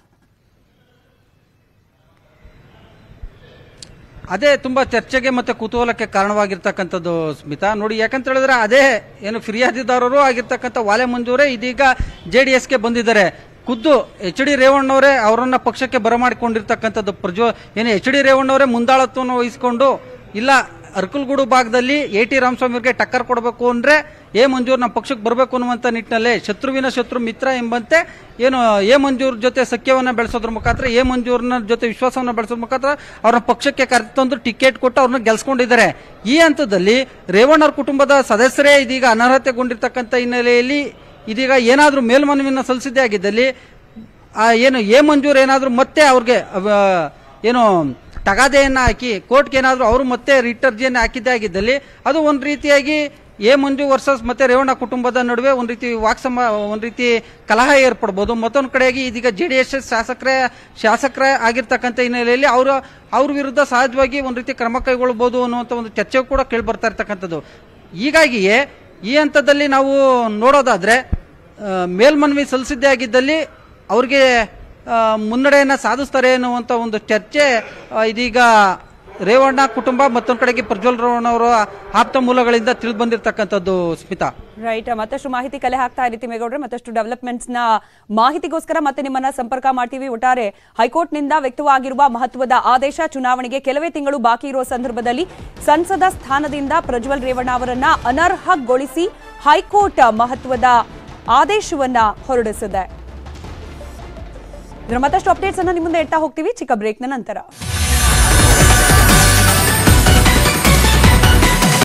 ಅದೇ ತುಂಬಾ ಚರ್ಚೆಗೆ ಮತ್ತೆ ಕುತೂಹಲಕ್ಕೆ ಕಾರಣವಾಗಿರ್ತಕ್ಕಂಥದ್ದು ಸ್ಮಿತಾ ನೋಡಿ ಯಾಕಂತ ಹೇಳಿದ್ರೆ ಅದೇ ಏನು ಫಿರ್ಯಾದಿದಾರರು ಆಗಿರ್ತಕ್ಕಂಥ ವಾಲೆ ಮಂಜೂರೇ ಇದೀಗ ಜೆ ಡಿ ಎಸ್ಗೆ ಬಂದಿದ್ದಾರೆ ಖುದ್ದು ಎಚ್ ಡಿ ರೇವಣ್ಣವರೇ ಅವರನ್ನ ಪಕ್ಷಕ್ಕೆ ಬರಮಾಡಿಕೊಂಡಿರ್ತಕ್ಕಂಥದ್ದು ಪ್ರಜ್ವ ಏನು ಎಚ್ ಡಿ ರೇವಣ್ಣವರೇ ಮುಂದಾಳತ್ವವನ್ನು ವಹಿಸಿಕೊಂಡು ಇಲ್ಲ ಅರ್ಕಲ್ಗೂಡು ಭಾಗದಲ್ಲಿ ಎ ಟಿ ರಾಮಸ್ವಾಮಿ ಅವರಿಗೆ ಟಕ್ಕರ್ ಕೊಡಬೇಕು ಅಂದ್ರೆ ಎ ಮಂಜೂರ್ ನಮ್ಮ ಪಕ್ಷಕ್ಕೆ ಬರಬೇಕು ಅನ್ನುವಂಥ ನಿಟ್ಟಿನಲ್ಲೇ ಶತ್ರುವಿನ ಶತ್ರು ಮಿತ್ರ ಎಂಬಂತೆ ಏನು ಎ ಮಂಜೂರ್ ಜೊತೆ ಸಖ್ಯವನ್ನ ಬೆಳೆಸೋದ್ರ ಮುಖಾಂತರ ಎ ಮಂಜೂರ್ನ ಜೊತೆ ವಿಶ್ವಾಸವನ್ನ ಬೆಳೆಸೋದ್ರ ಮುಖಾಂತರ ಅವ್ರನ್ನ ಪಕ್ಷಕ್ಕೆ ಕರೆತಂದು ಟಿಕೆಟ್ ಕೊಟ್ಟು ಅವ್ರನ್ನ ಗೆಲ್ಸ್ಕೊಂಡಿದ್ದಾರೆ ಈ ಹಂತದಲ್ಲಿ ರೇವಣ್ಣವ್ರ ಕುಟುಂಬದ ಸದಸ್ಯರೇ ಇದೀಗ ಅನರ್ಹತೆಗೊಂಡಿರ್ತಕ್ಕಂಥ ಹಿನ್ನೆಲೆಯಲ್ಲಿ ಇದೀಗ ಏನಾದ್ರೂ ಮೇಲ್ಮನವಿನ ಸಲ್ಲಿಸಿದ್ದೇ ಆಗಿದ್ದಲ್ಲಿ ಆ ಏನು ಎ ಮಂಜೂರ್ ಏನಾದ್ರೂ ಮತ್ತೆ ಅವ್ರಿಗೆ ಅವ, ಏನು ತಗಾದೆಯನ್ನ ಹಾಕಿ ಕೋರ್ಟ್ಗೆ ಏನಾದ್ರೂ ಅವರು ಮತ್ತೆ ರಿಟ್ ಅರ್ಜಿಯನ್ನು ಹಾಕಿದ್ದೇ ಆಗಿದ್ದಲ್ಲಿ ಅದು ಒಂದು ರೀತಿಯಾಗಿ ಎ ಮಂಜು ವರ್ಸಸ್ ಮತ್ತೆ ರೇವಣ್ಣ ಕುಟುಂಬದ ನಡುವೆ ಒಂದು ರೀತಿ ವಾಕ್ಸಮ ಒಂದು ರೀತಿ ಕಲಹ ಏರ್ಪಡ್ಬೋದು ಮತ್ತೊಂದು ಕಡೆಯಾಗಿ ಇದೀಗ ಜೆ ಡಿ ಎಸ್ ಶಾಸಕರೇ ಶಾಸಕರ ಆಗಿರ್ತಕ್ಕಂಥ ಹಿನ್ನೆಲೆಯಲ್ಲಿ ಅವರು ಅವ್ರ ವಿರುದ್ಧ ಸಹಜವಾಗಿ ಒಂದು ರೀತಿ ಕ್ರಮ ಕೈಗೊಳ್ಬೋದು ಅನ್ನುವಂಥ ಒಂದು ಚರ್ಚೆ ಕೂಡ ಕೇಳಿ ಬರ್ತಾ ಇರ್ತಕ್ಕಂಥದ್ದು ಹೀಗಾಗಿಯೇ ಈ ಹಂತದಲ್ಲಿ ನಾವು ನೋಡೋದಾದ್ರೆ ಆ, ಮೇಲ್ಮನವಿ ಸಲ್ಲಿಸಿದ್ದೇ ಆಗಿದ್ದಲ್ಲಿ ಅವ್ರಿಗೆ ಆ, ಮುನ್ನಡೆಯನ್ನ ಸಾಧಿಸ್ತಾರೆ ಅನ್ನುವಂಥ ಒಂದು ಚರ್ಚೆ ಆ, ಇದೀಗ ರೇವಣ್ಣ ಕುಟುಂಬ ಮತ್ತೊಂದ್ ಕಡೆಗೆ ಪ್ರಜ್ವಲ್ ರೇವಣ್ಣ ಅವರ ಆಪ್ತ ಮೂಲಗಳಿಂದ ತಿಳಿದು ಬಂದಿರತಕ್ಕಂಥದ್ದು ಸ್ಮಿತಾ ರೈಟ್ ಮತ್ತಷ್ಟು ಮಾಹಿತಿ ಕಲೆ ಹಾಕ್ತಾ ಇರಿ ತಿಮ್ಮೇಗೌಡ್ರೆ ಮತ್ತಷ್ಟು ಡೆವಲಪ್ಮೆಂಟ್ಸ್ ನ ಮಾಹಿತಿಗೋಸ್ಕರ ಮತ್ತೆ ನಿಮ್ಮನ್ನ ಸಂಪರ್ಕ ಮಾಡ್ತೀವಿ ಒಟ್ಟಾರೆ ಹೈಕೋರ್ಟ್ ನಿಂದ ವ್ಯಕ್ತವಾಗಿರುವ ಮಹತ್ವದ ಆದೇಶ ಚುನಾವಣೆಗೆ ಕೆಲವೇ ತಿಂಗಳು ಬಾಕಿ ಇರುವ ಸಂದರ್ಭದಲ್ಲಿ ಸಂಸದ ಸ್ಥಾನದಿಂದ ಪ್ರಜ್ವಲ್ ರೇವಣ್ಣ ಅವರನ್ನ ಅನರ್ಹಗೊಳಿಸಿ ಹೈಕೋರ್ಟ್ ಮಹತ್ವದ ಆದೇಶವನ್ನ ಹೊರಡಿಸಿದೆ ಇದರ ಮತ್ತಷ್ಟು ಅಪ್ಡೇಟ್ಸ್ ಅನ್ನ ನಿಮ್ಮ ಮುಂದೆ ಇಡ್ತಾ ಹೋಗ್ತೀವಿ ಚಿಕ್ಕ ಬ್ರೇಕ್ನ ನಂತರ